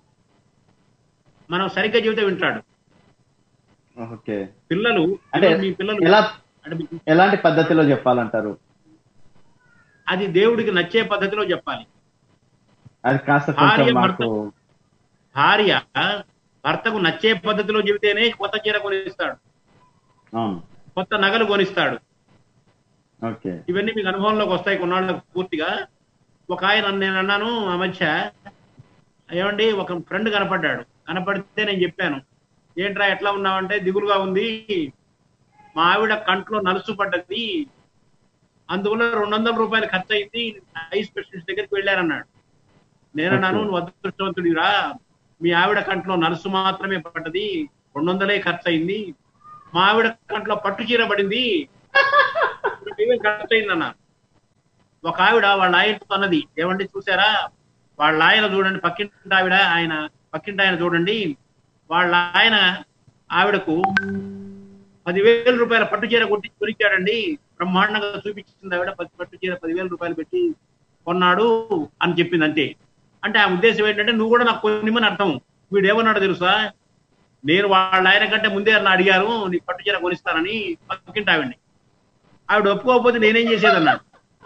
మనం సరిగ్గా చెబితే వింటాడు ఓకే పిల్లలు అంటే మీ పిల్లలు ఎలా అంటే మీ- ఎలాంటి పద్ధతిలో చెప్పాలంటారు అది దేవుడికి నచ్చే పద్ధతిలో చెప్పాలి అది కాస్త భార్య కొంచెం భర్త- మాకు భార్య భర్తకు నచ్చే పద్ధతిలో చెబితేనే కొత్త చీర కొనిస్తాడు అవును కొత్త నగలు కొనిస్తాడు ఓకే ఇవన్నీ మీకు అనుభవంలోకి వస్తాయి కొన్నాళ్ళకు పూర్తిగా ఒక ఆయన నేను అన్నాను ఆ మధ్య ఏమండి ఒక ఫ్రెండ్ కనపడ్డాడు కనపడితే నేను చెప్పాను ఏంట్రా ఎట్లా ఉన్నావంటే దిగులుగా ఉంది మా ఆవిడ కంట్లో నలుసు పడ్డది అందువల్ల రెండు వందల రూపాయలు ఖర్చు అయింది ఐ స్పెషలిస్ట్ దగ్గరికి వెళ్ళారన్నాడు నేను అన్నాను Okay. నువ్వు అదృష్టవంతుడిరా మీ ఆవిడ కంట్లో నలుసు మాత్రమే పడ్డది రెండు వందలే ఖర్చు అయింది మా ఆవిడ కంట్లో పట్టు చీర పడింది ఏమేం ఖర్చు అయిందన్న ఒక ఆవిడ వాళ్ళ ఆయనతో అన్నది ఏమండి చూసారా వాళ్ళ ఆయన చూడండి పక్కింటి ఆవిడ ఆయన పక్కింటి ఆయన చూడండి వాళ్ళ ఆయన ఆవిడకు పదివేల రూపాయల పట్టు చీర కొట్టి కొనిచ్చాడండి బ్రహ్మాండంగా చూపించింది ఆవిడ పది పట్టు చీర పదివేల రూపాయలు పెట్టి కొన్నాడు అని చెప్పింది అంతే అంటే ఆ ఉద్దేశం ఏంటంటే నువ్వు కూడా నాకు కొనిమని అర్థం వీడు ఏమన్నాడు తెలుసా నేను వాళ్ళ ఆయన కంటే ముందే నన్ను అడిగారు నీ పట్టు చీర కొనిస్తానని పక్కింటి ఆవిడ్ని ఆవిడ ఒప్పుకోకపోతే నేనేం చేసేదన్నాడు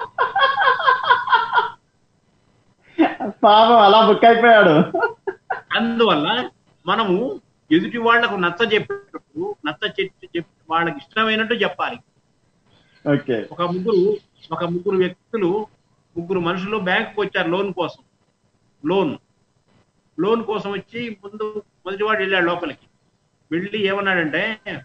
పాపం అలా బుక్ అయిపోయాడు అందువల్ల మనము ఎదుటి వాళ్లకు నచ్చ చెప్పేటప్పుడు నచ్చ చెప్పి చెప్పి వాళ్ళకి ఇష్టమైనట్టు చెప్పాలి ఓకే ఒక ముగ్గురు ఒక ముగ్గురు వ్యక్తులు ముగ్గురు మనుషులు బ్యాంకుకి వచ్చారు లోన్ కోసం లోన్ లోన్ కోసం వచ్చి ముందు మొదటివాడు వెళ్ళాడు లోపలికి వెళ్ళి ఏమన్నాడంటే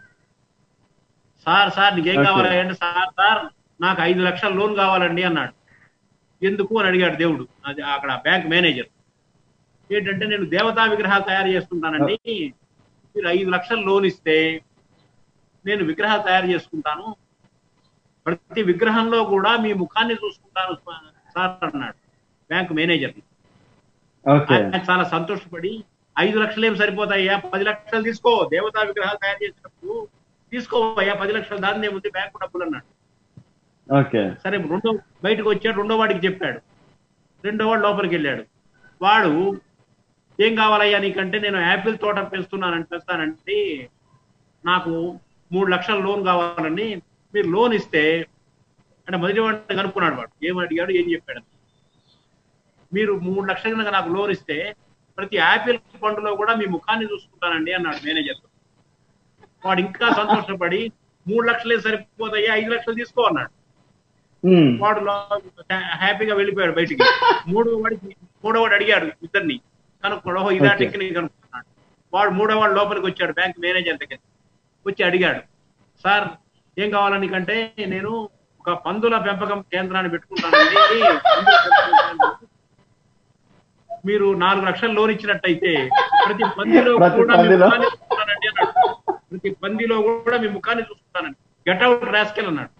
సార్ సార్ నీకేం Okay. కావాలి అంటే సార్ సార్ నాకు ఐదు లక్షల లోన్ కావాలండి అన్నాడు ఎందుకు అని అడిగాడు దేవుడు అది అక్కడ బ్యాంక్ మేనేజర్ ఏంటంటే నేను దేవతా విగ్రహాలు తయారు చేసుకుంటానండి మీరు ఐదు లక్షలు లోన్ ఇస్తే నేను విగ్రహాలు తయారు చేసుకుంటాను ప్రతి విగ్రహంలో కూడా మీ ముఖాన్ని చూసుకుంటాను సార్ అన్నాడు బ్యాంక్ మేనేజర్ ఓకే ఆయన చాలా సంతోషపడి ఐదు లక్షలు ఏం సరిపోతాయ్యా పది లక్షలు తీసుకో దేవతా విగ్రహాలు తయారు చేసినప్పుడు తీసుకోవయ్యా పది లక్షలు దాన్ని ఏముంది బ్యాంకు డబ్బులు అన్నాడు ఓకే సరే రెండో బయటకు వచ్చాడు రెండో వాడికి చెప్పాడు రెండో వాడు లోపలికి వెళ్ళాడు వాడు ఏం కావాలయ్యా నీకంటే నేను యాపిల్ తోట పెంచుతున్నానంటే పెంచుతానంటే నాకు మూడు లక్షల లోన్ కావాలండి మీరు లోన్ ఇస్తే అంటే మొదటి వాడిని కనుక్కున్నాడు వాడు ఏం అడిగాడు ఏం చెప్పాడు మీరు మూడు లక్షల కనుక నాకు లోన్ ఇస్తే ప్రతి యాపిల్ పండులో కూడా మీ ముఖాన్ని చూసుకుంటానండి అన్నాడు మేనేజర్ వాడు ఇంకా సంతోషపడి మూడు లక్షలే సరిపోతాయి ఐదు లక్షలు తీసుకో అన్నాడు ఉమ్, వాడు లో- హ్యాపీగా వెళ్ళిపోయాడు బయటికి మూడో వాడికి మూడో వాడు అడిగాడు ఇద్దరిని కనుక్కోడు ఓహో ఇదా Okay. టెక్నిక్ కనుక్కున్నాడు వాడు మూడో వాడు లోపలికి వచ్చాడు బ్యాంక్ మేనేజర్ దగ్గర వచ్చి అడిగాడు సార్ ఏం కావాలని కంటే నేను ఒక పందుల పెంపకం కేంద్రాన్ని పెట్టుకుంటానండి పందుల పెంపకం కేంద్రం. మీరు నాలుగు లక్షలు లోన్ ఇచ్చినట్టయితే ప్రతి పందిలో ప్రతి కూడా మీ పందిలో? ముఖాన్ని చూస్తానండి అన్నాడు ప్రతి పందిలో కూడా మీ ముఖాన్ని చూస్తానండి గెట్ అవుట్ రాస్కెల్ అన్నాడు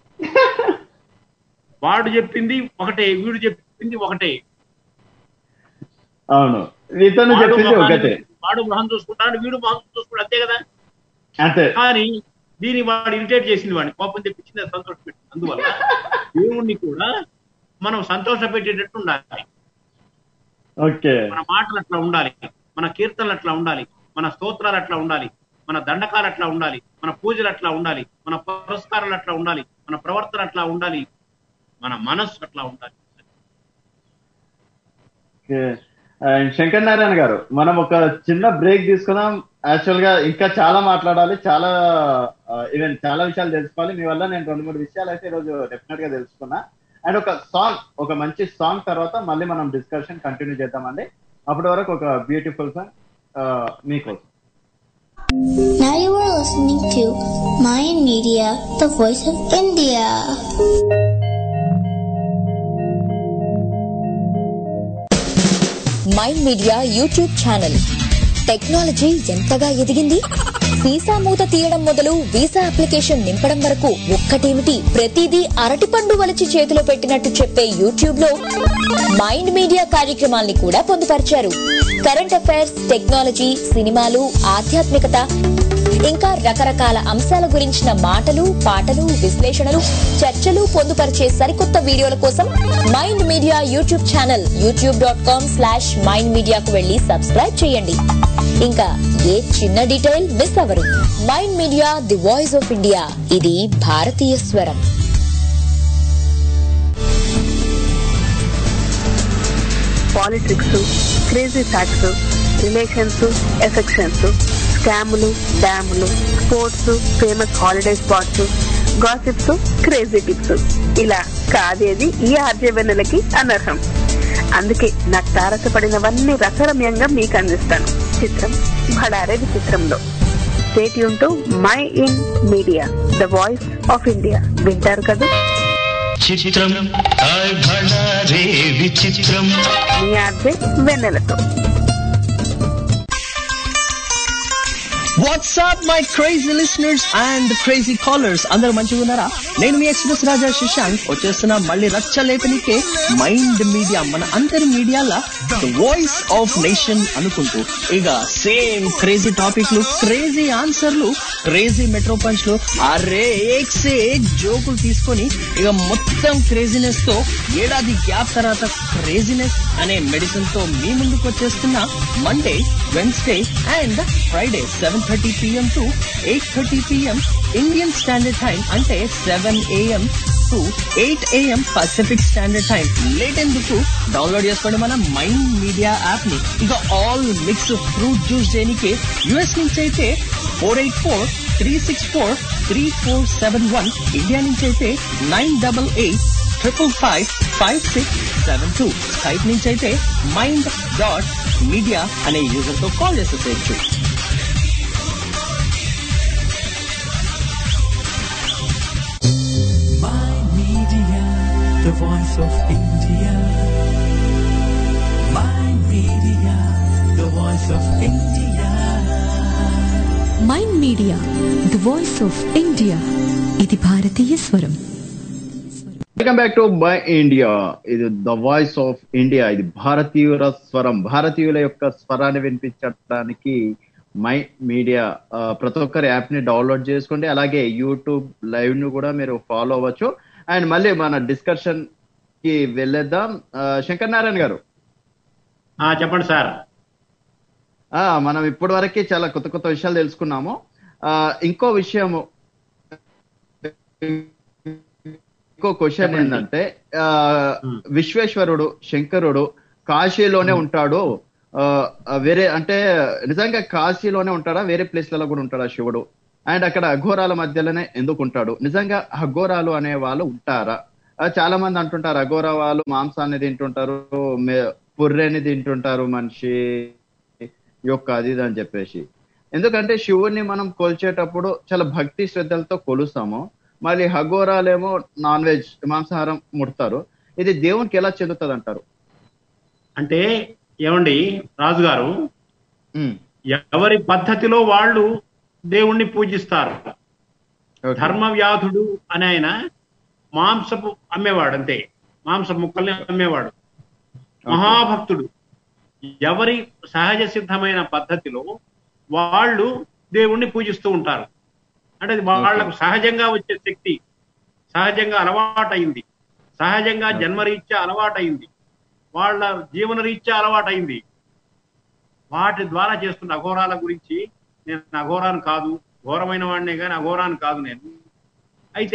వాడు చెప్పింది ఒకటే వీడు చెప్పింది ఒకటే అవును ఇతను వాడు చెప్పింది మొహాన్ని- ఒకటే వాడు మొహం చూసుకుంటాడు వీడు మొహం చూసుకుంటాడు అంతే కదా అంతే కానీ దీన్ని వాడు ఇరిటేట్ చేసింది వాడిని కోపం తెప్పించింది అది సంతోష పెట్టింది అందువల్ల దేవుణ్ణి కూడా మనం సంతోష పెట్టేటట్టు ఉండాలి ఓకే మన మాటలు అట్లా ఉండాలి మన కీర్తనలు అట్లా ఉండాలి మన స్తోత్రాలు అట్లా ఉండాలి మన దండకాలు అట్లా ఉండాలి మన పూజలు అట్లా ఉండాలి మన పురస్కారాలు అట్లా ఉండాలి మన ప్రవర్తన అట్లా ఉండాలి మన మనస్సు అట్లా ఉండాలి ఓకే అండ్ శంకర్ నారాయణ గారు మనం ఒక చిన్న బ్రేక్ తీసుకుందాం యాక్చువల్ గా ఇంకా చాలా మాట్లాడాలి చాలా ఈవెన్ చాలా విషయాలు తెలుసుకోవాలి మీ వల్ల నేను రెండు మూడు విషయాలు అయితే ఈరోజు డెఫినెట్ గా తెలుసుకున్నా అండ్ ఒక సాంగ్ ఒక మంచి సాంగ్ తర్వాత మళ్ళీ మనం డిస్కషన్ కంటిన్యూ చేద్దామండి అప్పటి వరకు ఒక బ్యూటిఫుల్ సాంగ్ మీకోసం Now you are listening to Mayan Media, the voice of India. Mind media YouTube channel technology ఎంతగా ఎదిగింది వీసా మూత తీయడం మొదలు వీసా అప్లికేషన్ నింపడం వరకు ఒక్కటేమిటి ప్రతిదీ అరటిపండు వలిచి చేతిలో పెట్టినట్టు చెప్పే యూట్యూబ్ లో మైండ్ మీడియా కార్యక్రమాల్ని కూడా పొందుపరిచారు కరెంట్ అఫైర్స్ టెక్నాలజీ సినిమాలు ఆధ్యాత్మికత ఇంకా రకరకాల అంశాల గురించిన మాటలు పాటలు విశ్లేషణలు చర్చలు పొందుపరిచే సరికొత్త వీడియోల కోసం mind media YouTube channel YouTube dot com slash mind మీడియాకు వెళ్లి సబ్స్క్రైబ్ చేయండి ఇంకా ఏ చిన్న డీటెయిల్ మిస్ అవరు mind media the voice of India ఇది భారతీయ స్వరం politics crazy facts relations affections స్కాములు డ్యాములు sports famous holiday spots gossips crazy tips ఇలా కాదేది ఈ ఆర్జే వెన్నెలకి అనర్హం అందుకే నాకు తారసపడినవన్నీ రసరమ్యంగా మీకు అందిస్తాను చిత్రం భడారే విచిత్రంలో స్టేట్ యూన్ mind media the voice of India వింటారు కదా చిత్రం హాయ్ భళా రే విచిత్రం మీ ఆర్జే వెన్నెలతో WhatsApp my crazy listeners and crazy callers అందరూ మంచిగా ఉన్నారా నేను మీ ఎక్స్ప్రెస్ రాజా శశాంక్ వచ్చేస్తున్నా మళ్ళీ రచ్చ లేపనికే మైండ్ మీడియా మన అందరి మీడియాల వాయిస్ ఆఫ్ నేషన్ అనుకుంటూ ఇక సేమ్ క్రేజీ టాపిక్లు క్రేజీ ఆన్సర్లు క్రేజీ మెట్రో పంచ్లు అరే ఏక్ సే ఏక్ జోకులు తీసుకొని ఇక మొత్తం క్రేజీనెస్ తో ఏడాది గ్యాప్ తర్వాత క్రేజీనెస్ అనే మెడిసిన్ తో మీ ముందుకు వచ్చేస్తున్న Monday Wednesday and Friday seven thirty PM to eight thirty PM Indian standard time అంటే seven AM to eight AM Pacific standard time late ఎందుకు డౌన్లోడ్ చేసుకోండి మన మైండ్ మీడియా యాప్ ని ఇక ఆల్ మిక్స్ ఫ్రూట్ జ్యూస్ చేయడానికి US నుంచి అయితే four eight four three six four three four seven one India నుంచి అయితే nine double eight triple five five six seven two Skype నుంచి అయితే మైండ్ డాట్ మీడియా అనే యూజర్ తో కాల్ చేసేసేయచ్చు My Media, the voice of India. My Media, the voice of India. Mind media the voice of India ఇది భారతీయ స్వరం welcome back to my India ఇది the voice of India ఇది భారతీయుల స్వరం భారతీయుల యొక్క స్వరాన్ని వినిపించడానికి మై మీడియా ఆ, ప్రతి ఒక్కరి యాప్ ని డౌన్లోడ్ చేసుకోండి అలాగే యూట్యూబ్ లైవ్ ను కూడా మీరు ఫాలో అవ్వచ్చు అండ్ మళ్ళీ మన డిస్కషన్ కి వెళ్ళేద్దాం ఆ, శంకర్ నారాయణ గారు ఆ, చెప్పండి సార్ ఆ మనం ఇప్పటి వరకు చాలా కొత్త కొత్త విషయాలు తెలుసుకున్నాము ఆ ఇంకో విషయము ఇంకో క్వశ్చన్ ఏంటంటే ఆ విశ్వేశ్వరుడు శంకరుడు కాశీలోనే ఉంటాడు ఆ వేరే అంటే నిజంగా కాశీలోనే ఉంటాడా వేరే ప్లేస్లలో కూడా ఉంటాడా శివుడు అండ్ అక్కడ అఘోరాల మధ్యలోనే ఎందుకు ఉంటాడు నిజంగా అఘోరాలు అనే వాళ్ళు ఉంటారా ఆ, చాలా మంది అంటుంటారు అఘోరా వాళ్ళు మాంసాన్ని తింటుంటారు మే- పుర్రెని తింటుంటారు మనిషి యొక్క అది ఇది అని చెప్పేసి ఎందుకంటే శివుణ్ణి మనం కొలిచేటప్పుడు చాలా భక్తి శ్రద్ధలతో కొలుస్తాము మళ్ళీ హగోరాలేమో నాన్ వెజ్ మాంసాహారం ముడతారు ఇది దేవునికి ఎలా చెందుతుంది అంటారు అంటే ఏమండి రాజు గారు ఉమ్, ఎవరి పద్ధతిలో వాళ్ళు దేవుణ్ణి పూజిస్తారు ఓకే. ధర్మ వ్యాధుడు అని ఆయన మాంసపు అమ్మేవాడు అంతే మాంస ముక్కల్ని అమ్మేవాడు మహాభక్తుడు ఎవరి సహజ సిద్ధమైన పద్ధతిలో వాళ్ళు దేవుణ్ణి పూజిస్తూ ఉంటారు అంటే అది వాళ్ళకు సహజంగా వచ్చే శక్తి సహజంగా అలవాటైంది సహజంగా జన్మరీత్యా అలవాటైంది వాళ్ళ జీవన రీత్యా అలవాటైంది వాటి ద్వారా చేస్తున్న అఘోరాల గురించి నేను అఘోరాను కాదు ఘోరమైన వాడినే కానీ అఘోరాను కాదు నేను అయితే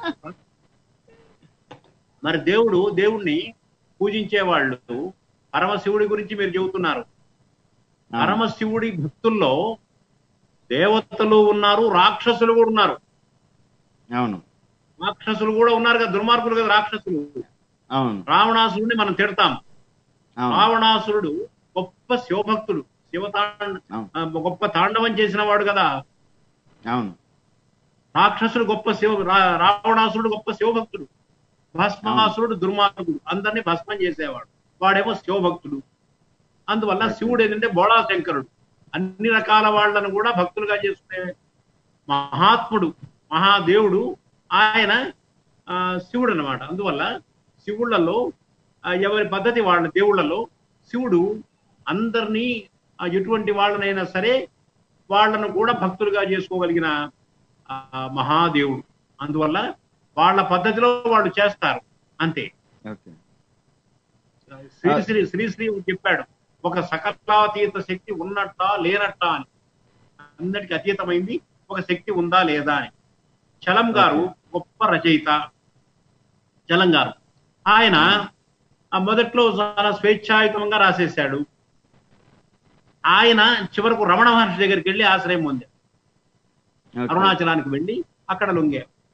మరి దేవుడు దేవుణ్ణి పూజించే వాళ్ళు పరమశివుడి గురించి మీరు చెబుతున్నారు పరమశివుడి భక్తుల్లో దేవతలు ఉన్నారు రాక్షసులు కూడా ఉన్నారు అవును రాక్షసులు కూడా ఉన్నారు కదా దుర్మార్గులు కదా రాక్షసులు అవును రావణాసురుడిని మనం తిడతాం అవును రావణాసురుడు గొప్ప శివభక్తుడు శివతాండ అవును. ఆ, గొప్ప తాండవం చేసిన వాడు కదా అవును రాక్షసుడు గొప్ప శివ రా- రావణాసురుడు గొప్ప శివభక్తుడు భస్మాసురుడు దుర్మార్గుడు అందరినీ భస్మం చేసేవాడు వాడేమో శివభక్తుడు అందువల్ల శివుడు ఏంటంటే బోళా శంకరుడు అన్ని రకాల వాళ్ళను కూడా భక్తులుగా చేసుకునే మహాత్ముడు మహాదేవుడు ఆయన ఆ, శివుడు అన్నమాట అందువల్ల శివుళ్ళలో ఆ, ఎవరి పద్ధతి వాళ్ళ దేవుళ్ళలో శివుడు అందరినీ ఆ, ఎటువంటి వాళ్ళనైనా సరే వాళ్ళను కూడా భక్తులుగా చేసుకోగలిగిన ఆ, మహాదేవుడు అందువల్ల వాళ్ళ పద్ధతిలో వాళ్ళు చేస్తారు అంతే ఓకే శ్రీశ్రీ శ్రీశ్రీ చెప్పాడు ఒక సకలాతీత శక్తి ఉన్నట్టా లేనట్టా అని అందరికి అతీతమైంది ఒక శక్తి ఉందా లేదా అని చలం గారు గొప్ప రచయిత చలం గారు ఆయన ఆ మొదట్లో చాలా స్వేచ్ఛాయుతంగా రాసేశాడు ఆయన చివరకు రమణ మహర్షి దగ్గరికి వెళ్ళి ఆశ్రయం పొందాడు ఓకే. అరుణాచలానికి వెళ్ళి అక్కడ లొంగే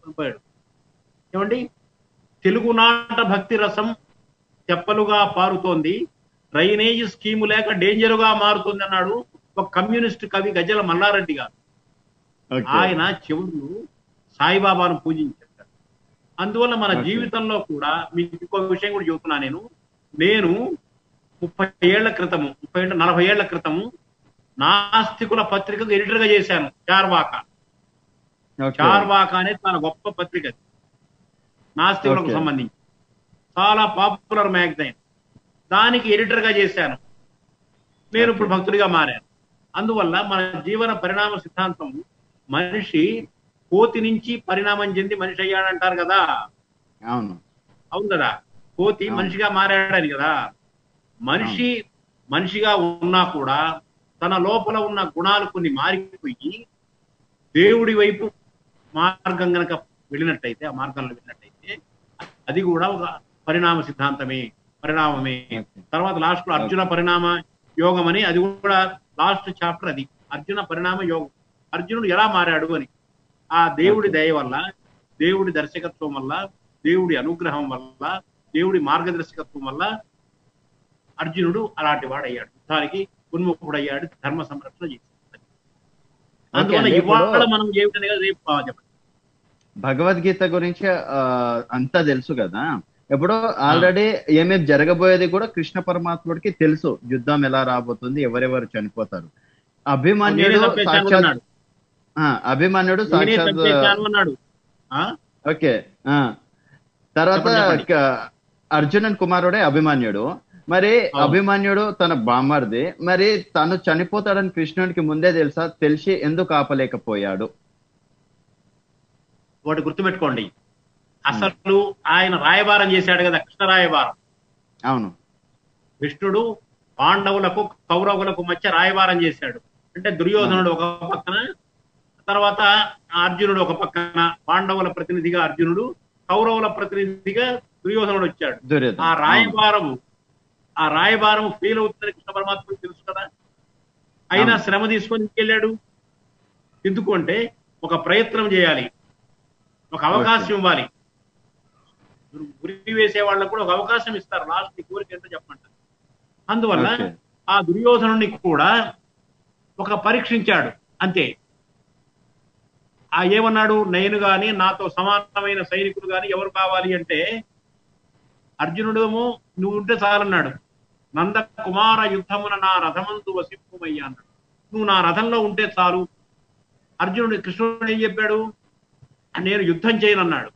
పోయాడు ఏమండి తెలుగునాట భక్తి రసం తెప్పలుగా పారుతోంది డ్రైనేజ్ స్కీము లేక డేంజరుగా మారుతుంది అన్నాడు ఒక కమ్యూనిస్ట్ కవి గజల మల్లారెడ్డి గారు ఓకే ఆయన చెవులు సాయిబాబాను పూజించారు అందువల్ల మన Okay. జీవితంలో కూడా మీకు ఇంకో విషయం కూడా చెబుతున్నా నేను నేను ముప్పై ఏళ్ల క్రితము ముప్పై ఏళ్ళ నలభై ఏళ్ల క్రితము నాస్తికుల పత్రికకు ఎడిటర్ గా చేశాను చార్వాక ఓకే చార్వాక అనేది చాలా గొప్ప పత్రిక అది. నాస్తికులకు Okay. సంబంధించి చాలా పాపులర్ మ్యాగజైన్ దానికి ఎడిటర్ గా చేశాను నేను ఇప్పుడు భక్తుడిగా మారాను అందువల్ల మన జీవన పరిణామ సిద్ధాంతం మనిషి కోతి నుంచి పరిణామం చెంది మనిషి అయ్యాడంటారు కదా అవును అవును కదా కోతి అవును. మనిషిగా మారాడని కదా మనిషి మనిషిగా ఉన్నా కూడా తన లోపల ఉన్న గుణాలు కొన్ని మారిపోయి దేవుడి వైపు మార్గం గనక వెళ్ళినట్టయితే ఆ మార్గంలో వెళ్ళినట్టయితే అది కూడా ఒక పరిణామ సిద్ధాంతమే పరిణామమే Okay. తర్వాత లాస్ట్ లో అర్జున పరిణామ యోగం అని అది కూడా లాస్ట్ చాప్టర్ అది అర్జున పరిణామ యోగం అర్జునుడు ఎలా మారాడు అని ఆ దేవుడి దయ వల్ల దేవుడి దర్శకత్వం వల్ల దేవుడి అనుగ్రహం వల్ల దేవుడి మార్గదర్శకత్వం వల్ల అర్జునుడు అలాంటి వాడయ్యాడు యుద్ధానికి ఉన్ముఖుడయ్యాడు ధర్మ సంరక్షణ చేశాడు అందువల్ల అండి, ఇప్పుడు- ఇవాళ మనం ఏమిటనే కదా రేపు ఆ, చెప్పండి భగవద్గీత గురించి ఆ, అంతా తెలుసు కదా ఇప్పుడు ఆల్రెడీ ఏమేమి జరగబోయేది కూడా కృష్ణ పరమాత్ముడికి తెలుసు యుద్ధం ఎలా రాబోతుంది ఎవరెవరు చనిపోతారు నేనే అభిమన్యుడు చంపేశాను సాక్షాత్ అన్నాడు ఆ, అభిమన్యుడు నేనే సాక్షాత్ చంపేశాను అన్నాడు ఆ? ఓకే ఆ తర్వాత చెప్పండి, చెప్పండి. క- అర్జునన్ కుమారుడే అభిమన్యుడు మరి అవును. అభిమన్యుడు తన బామ్మర్ది మరి తను చనిపోతాడని కృష్ణుడికి ముందే తెలుసా తెలిసి ఎందుకు ఆపలేకపోయాడు ఒకటి గుర్తుపెట్టుకోండి అసలు ఆయన రాయబారం చేశాడు కదా కృష్ణ రాయబారం అవును కృష్ణుడు పాండవులకు కౌరవులకు మధ్య రాయబారం చేశాడు అంటే దుర్యోధనుడు ఒక పక్కన తర్వాత అర్జునుడు ఒక పక్కన పాండవుల ప్రతినిధిగా అర్జునుడు కౌరవుల ప్రతినిధిగా దుర్యోధనుడు వచ్చాడు దుర్యోధన ఆ రాయబారము ఆ రాయబారం ఫెయిల్ అవుతుందని కృష్ణ పరమాత్మకు తెలుసు కదా అయినా అవును. శ్రమ తీసుకొని ఇంకెళ్ళాడు ఎందుకు అంటే ఒక ప్రయత్నం చేయాలి ఒక అవకాశం ఇవ్వాలి గురి వేసే వాళ్ళకు కూడా ఒక అవకాశం ఇస్తారు లాస్ట్ నీ కోరిక ఏంటో చెప్పంటారు అందువల్ల ఓకే. ఆ దుర్యోధనుని కూడా ఒక పరీక్షించాడు అంతే ఆ ఏమన్నాడు నేను గాని నాతో సమానమైన సైనికులు గాని ఎవరు కావాలి అంటే అర్జునుడేమో నువ్వు ఉంటే చాలన్నాడు నంద కుమార యుద్ధమున నా రథమందు వసింపుమయ్యా అన్నాడు నువ్వు నా రథంలో ఉంటే చాలు అర్జునుడు కృష్ణుడు ఏం చెప్పాడు నేను యుద్ధం చేయనన్నాడు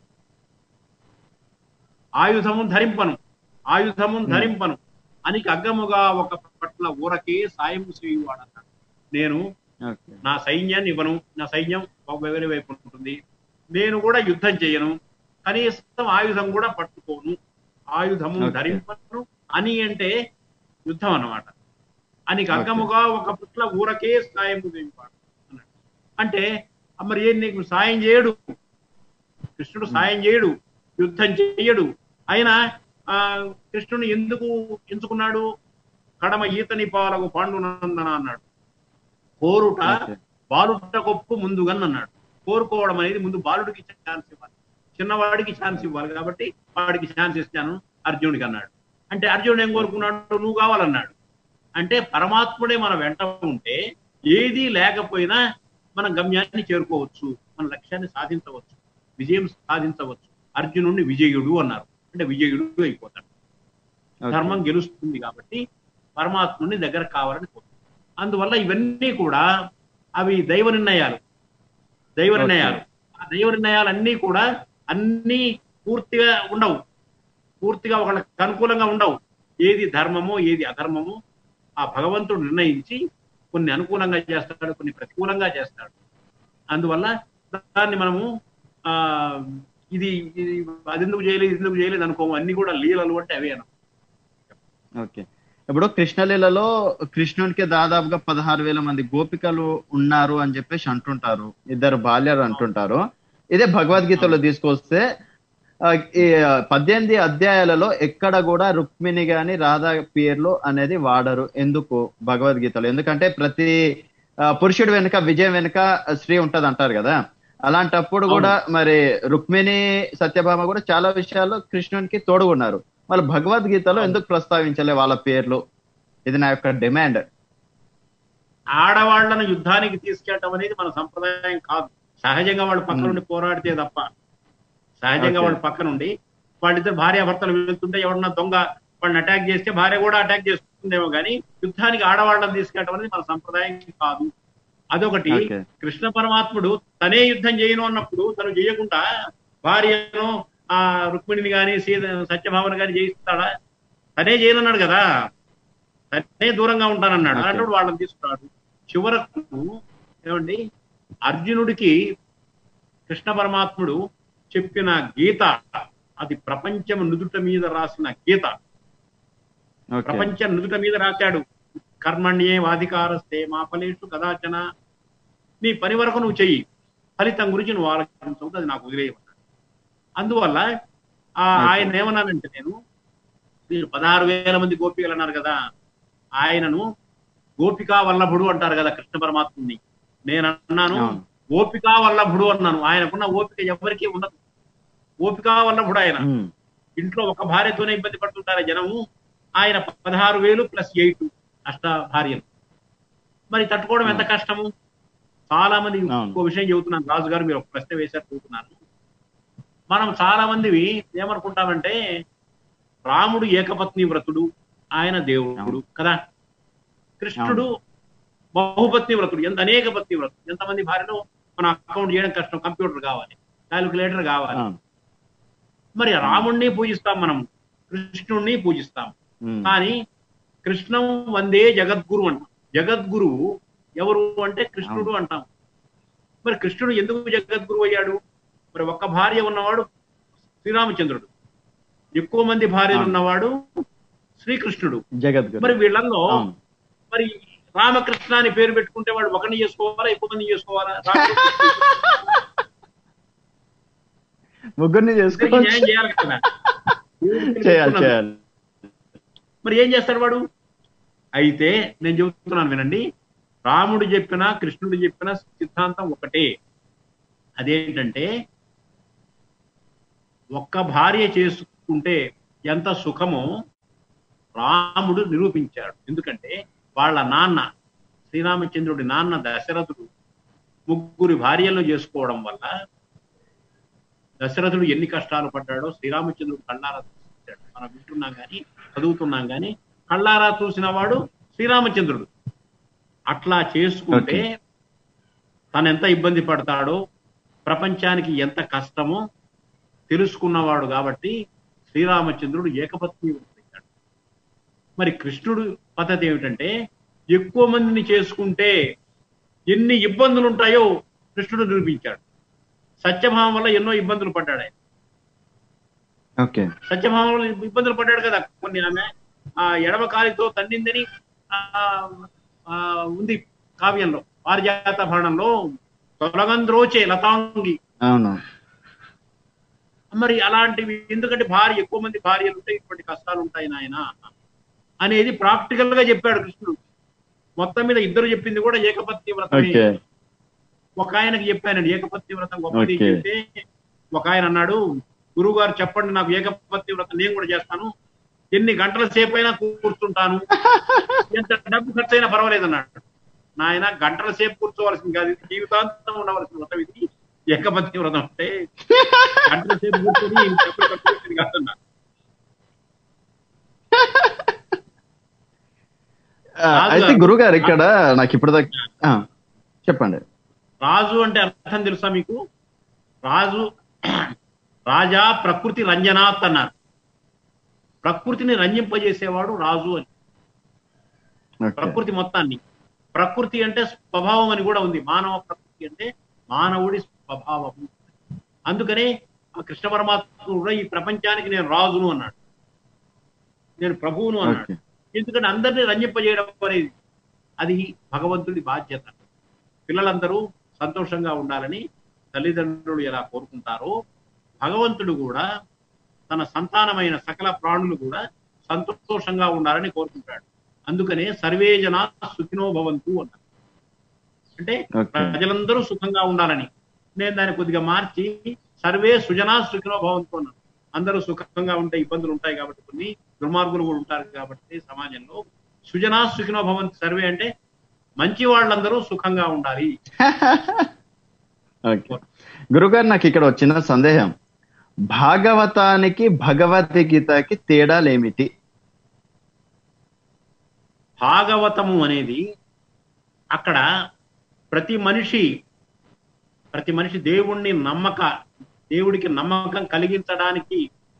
ఆయుధము ధరింపను ఆయుధము ధరింపను అనికి అగ్గముగా ఒక పట్ల ఊరకే సాయం చేయువాడన్నాడు నేను ఓకే. నా సైన్యాన్ని ఇవ్వను నా సైన్యం వేరే వైపు ఉంటుంది నేను కూడా యుద్ధం చేయను కనీసం ఆయుధం కూడా పట్టుకోను ఆయుధము Okay. ధరింపను అని అంటే యుద్ధం అన్నమాట అని అగ్గముగా ఒక పుట్ల ఊరకే సాయం చేయువాడు అన్నాడు అంటే ఆ మరి ఏం నీకు సాయం చేయడు కృష్ణుడు సాయం చేయడు యుద్ధం చేయడు అయినా ఆ కృష్ణుని ఎందుకు ఎంచుకున్నాడు కడమ ఈతని పాలకు పాండునందన అన్నాడు కోరుట ఓకే. బాలుట గొప్ప ముందుగా అన్నాడు కోరుకోవడం అనేది ముందు బాలుడికి ఛాన్స్ ఇవ్వాలి చిన్నవాడికి ఛాన్స్ ఇవ్వాలి కాబట్టి వాడికి ఛాన్స్ ఇస్తాను అర్జునుడికి అన్నాడు అంటే అర్జునుడు ఏం కోరుకున్నాడు నువ్వు కావాలన్నాడు అంటే పరమాత్ముడే మన వెంట ఉంటే ఏది లేకపోయినా మన గమ్యాన్ని చేరుకోవచ్చు మన లక్ష్యాన్ని సాధించవచ్చు విజయం సాధించవచ్చు అర్జునుడిని విజయుడు అన్నారు అంటే విజయుడు అయిపోతాడు ఓకే. ధర్మం గెలుస్తుంది కాబట్టి పరమాత్ముని దగ్గర కావాలని కోరుకుంటాడు అందువల్ల ఇవన్నీ కూడా అవి దైవ నిర్ణయాలు దైవ ఓకే. నిర్ణయాలు ఆ దైవ నిర్ణయాలన్నీ కూడా అన్ని పూర్తిగా ఉండవు పూర్తిగా ఒకళ్ళకి అనుకూలంగా ఉండవు ఏది ధర్మమో ఏది అధర్మమో ఆ భగవంతుడు నిర్ణయించి కొన్ని అనుకూలంగా చేస్తాడు కొన్ని ప్రతికూలంగా చేస్తాడు అందువల్ల దాన్ని మనము ఆ ఇది ఇది అది ఎందుకు చేయలేదు ఇది ఎందుకు చేయలేదు అనుకోము అన్ని కూడా లీలలు అంటే అవే అన్న ఓకే ఇప్పుడు కృష్ణలీలలో కృష్ణునికి దాదాపుగా పదహారు వేల మంది గోపికలు ఉన్నారు అని చెప్పేసి అంటుంటారు ఇద్దరు బాల్యాలు అంటుంటారు ఇదే భగవద్గీతలో తీసుకొస్తే ఆ, ఈ పద్దెనిమిది అధ్యాయాలలో ఎక్కడ కూడా రుక్మిణి గాని రాధా పేర్లు అనేది వాడరు ఎందుకు భగవద్గీతలో ఎందుకంటే ప్రతి ఆ, పురుషుడు వెనుక విజయం వెనుక స్త్రీ ఉంటది అంటారు కదా అలాంటప్పుడు కూడా మరి రుక్మిణి సత్యభామ కూడా చాలా విషయాల్లో కృష్ణునికి తోడుగున్నారు వాళ్ళు భగవద్గీతలో ఎందుకు ప్రస్తావించలే వాళ్ళ పేర్లు ఇది నా యొక్క డిమాండ్ ఆడవాళ్లను యుద్ధానికి తీసుకెళ్ళటం అనేది మన సంప్రదాయం కాదు సహజంగా వాళ్ళు పక్క నుండి పోరాడితే తప్ప సహజంగా Okay. వాళ్ళు పక్క నుండి వాళ్ళిద్దరు భార్యాభర్తలు వెళ్తుంటే ఎవరన్నా దొంగ వాళ్ళని అటాక్ చేస్తే భార్య కూడా అటాక్ చేస్తుందేమో కానీ యుద్ధానికి ఆడవాళ్ళని తీసుకెళ్ళటం అనేది మన సంప్రదాయం కాదు అదొకటి Okay. కృష్ణ పరమాత్ముడు తనే యుద్ధం చేయను అన్నప్పుడు తను చేయకుండా భార్యను ఆ రుక్మిణిని గాని సీత సత్యభావన గాని జయిస్తాడా తనే చేయనన్నాడు కదా తనే దూరంగా ఉంటానన్నాడు Okay. అలాంటి వాళ్ళని తీసుకున్నాడు చివరకు ఏమండి అర్జునుడికి కృష్ణ పరమాత్ముడు చెప్పిన గీత అది ప్రపంచం నుదుట మీద రాసిన గీత ఓకే ప్రపంచం నుదుట మీద రాశాడు కర్మణ్యే వాధికారస్తే మా ఫలేషు కదాచన నీ పని వరకు నువ్వు చెయ్యి ఫలితం గురించి నువ్వు ఆలోచించవద్దు అది నాకు వదిలేయమన్నాడు అందువల్ల ఆ ఆయన ఏమన్నానంటే నేను మీరు పదహారు వేల మంది గోపికలు అన్నారు కదా ఆయనను గోపికా వల్లభుడు అంటారు కదా కృష్ణ పరమాత్ముని నేను అన్నాను అవును. ఓపికా వల్లభుడు అన్నాను ఆయనకున్న ఓపిక ఎవరికీ ఉండదు ఓపికా వల్లభుడు ఆయన ఉమ్. ఇంట్లో ఒక భార్యతోనే ఇబ్బంది పడుతుంటారు జనము ఆయన పదహారు వేలు ప్లస్ ఎయిట్ అష్ట భార్యలు మరి తట్టుకోవడం ఎంత కష్టము చాలా మంది అవును. ఇంకో విషయం చెబుతున్నాను రాజు గారు మీరు ఒక ప్రశ్న వేశారు చూస్తున్నాను మనం చాలా మందివి ఏమనుకుంటామంటే రాముడు ఏకపత్ని వ్రతుడు ఆయన దేవుడు కదా కృష్ణుడు బహుపత్ని వ్రతుడు ఎంత అనేక పత్ని వ్రతుడు ఎంతమంది భార్యలు మన అకౌంట్ చేయడం కష్టం కంప్యూటర్ కావాలి క్యాలిక్యులేటర్ కావాలి అవును. మరి రాముణ్ణి పూజిస్తాం మనం కృష్ణుణ్ణి పూజిస్తాం ఉమ్. కానీ కృష్ణం వందే జగద్గురు అంటాం జగద్గురువు ఎవరు అంటే కృష్ణుడు అంటాం మరి కృష్ణుడు ఎందుకు జగద్గురువు అయ్యాడు మరి ఒక్క భార్య ఉన్నవాడు శ్రీరామచంద్రుడు ఎక్కువ మంది భార్యలు ఉన్నవాడు శ్రీకృష్ణుడు జగద్గురు మరి వీళ్ళల్లో అవును. మరి రామకృష్ణ అని పేరు పెట్టుకుంటే వాడు ఒకరిని చేసుకోవాలా ఎక్కువ మంది చేసుకోవాలా ముగ్గురిని ఇద్దరికి న్యాయం చేసుకోవచ్చు చేయాలి కదా చేయాలి చేయాలి మరి ఏం చేస్తాడు వాడు అయితే నేను చెబుతున్నాను వినండి రాముడు చెప్పిన కృష్ణుడు చెప్పిన సిద్ధాంతం ఒకటే అదేంటంటే ఒక్క భార్య చేసుకుంటే ఎంత సుఖమో రాముడు నిరూపించాడు ఎందుకంటే వాళ్ళ నాన్న శ్రీరామచంద్రుడి నాన్న దశరథుడు ముగ్గురి భార్యలను చేసుకోవడం వల్ల దశరథుడు ఎన్ని కష్టాలు పడ్డాడో శ్రీరామచంద్రుడు కళ్ళారా చూశాడు మనం వింటున్నాం కానీ చదువుతున్నాం కానీ కళ్ళారా చూసిన వాడు శ్రీరామచంద్రుడు అట్లా చేసుకుంటే తను ఎంత ఇబ్బంది పడతాడో ప్రపంచానికి ఎంత కష్టమో తెలుసుకున్నవాడు కాబట్టి శ్రీరామచంద్రుడు ఏకపత్ని వ్రతించాడు మరి కృష్ణుడు పద్ధతి ఏమిటంటే ఎక్కువ మందిని చేసుకుంటే ఎన్ని ఇబ్బందులు ఉంటాయో కృష్ణుడు నిరూపించాడు సత్యభావం వల్ల ఎన్నో ఇబ్బందులు పడ్డాడు ఆయన ఓకే సత్యభామ వల్ల ఇబ్బందులు పడ్డాడు కదా కొన్ని ఆమె ఆ ఎడమ కాలితో తన్నిందని ఆ, ఆ, ఉంది కావ్యంలో పారిజాత భరణంలో తొలగంద్రోచే లతాంగి అవును మరి అలాంటివి ఎందుకంటే భార్య ఎక్కువ మంది భార్యలు ఉంటే ఇటువంటి కష్టాలు ఉంటాయి నాయన అనేది ప్రాక్టికల్ గా చెప్పాడు కృష్ణుడు మొత్తం మీద ఇద్దరు చెప్పింది కూడా ఏకపత్ని వ్రతమే ఓకే ఒక ఆయనకి చెప్పానండి ఏకపత్ని వ్రతం గొప్పది Okay. చెప్తే ఒక ఆయన అన్నాడు గురువు గారు చెప్పండి నాకు ఏకపత్ని వ్రతం నేను కూడా చేస్తాను ఎన్ని గంటల సేపు అయినా కూర్చుంటాను ఎంత డబ్బు ఖర్చు అయినా పర్వాలేదు అన్నాడు నాయన గంటల సేపు కూర్చోవలసింది కాదు ఇది జీవితాంతం ఉండవలసిన వ్రతం ఇది ఏకపత్ని వ్రతం అంటే గంటల సేపు కూర్చొని డబ్బులు ఖర్చు పెట్టేది కాదన్నా ఆ, అయితే గురుగారు ఇక్కడ నాకు ఇప్పుడు చెప్పండి రాజు అంటే అర్థం తెలుసా మీకు రాజు రాజా ప్రకృతి రంజనాత్ అన్నారు ప్రకృతిని రంజింపజేసేవాడు రాజు అని ఓకే ప్రకృతి మొత్తాన్ని ప్రకృతి అంటే స్వభావం అని కూడా ఉంది మానవ ప్రకృతి అంటే మానవుడి స్వభావం అందుకనే ఆ కృష్ణ పరమాత్ముడు కూడా ఈ ప్రపంచానికి నేను రాజును అన్నాడు నేను ప్రభువును అన్నాడు ఓకే ఎందుకంటే అందరినీ రంజింపజేయడం అనేది అది భగవంతుడి బాధ్యత పిల్లలందరూ సంతోషంగా ఉండాలని తల్లిదండ్రులు ఎలా కోరుకుంటారో భగవంతుడు కూడా తన సంతానమైన సకల ప్రాణులు కూడా సంతోషంగా ఉండాలని కోరుకుంటాడు అందుకనే సర్వే జనా సుఖినో భవంతు అన్నారు అంటే ఓకే ప్రజలందరూ సుఖంగా ఉండాలని నేను దాన్ని కొద్దిగా మార్చి సర్వే సుజనా సుఖినో భవంతు అన్నాను అందరూ సుఖంగా ఉంటాయి ఇబ్బందులు ఉంటాయి కాబట్టి కొన్ని దుర్మార్గులు కూడా ఉంటారు కాబట్టి సమాజంలో సుజనా సుఖినో భవంతు సర్వే అంటే మంచి వాళ్ళందరూ సుఖంగా ఉండాలి ఓకే గురుగారు నాకు ఇక్కడ వచ్చిన సందేహం భాగవతానికి భగవద్గీతకి తేడాలేమిటి భాగవతము అనేది అక్కడ ప్రతి మనిషి ప్రతి మనిషి దేవుణ్ణి నమ్మక దేవుడికి నమ్మకం కలిగించడానికి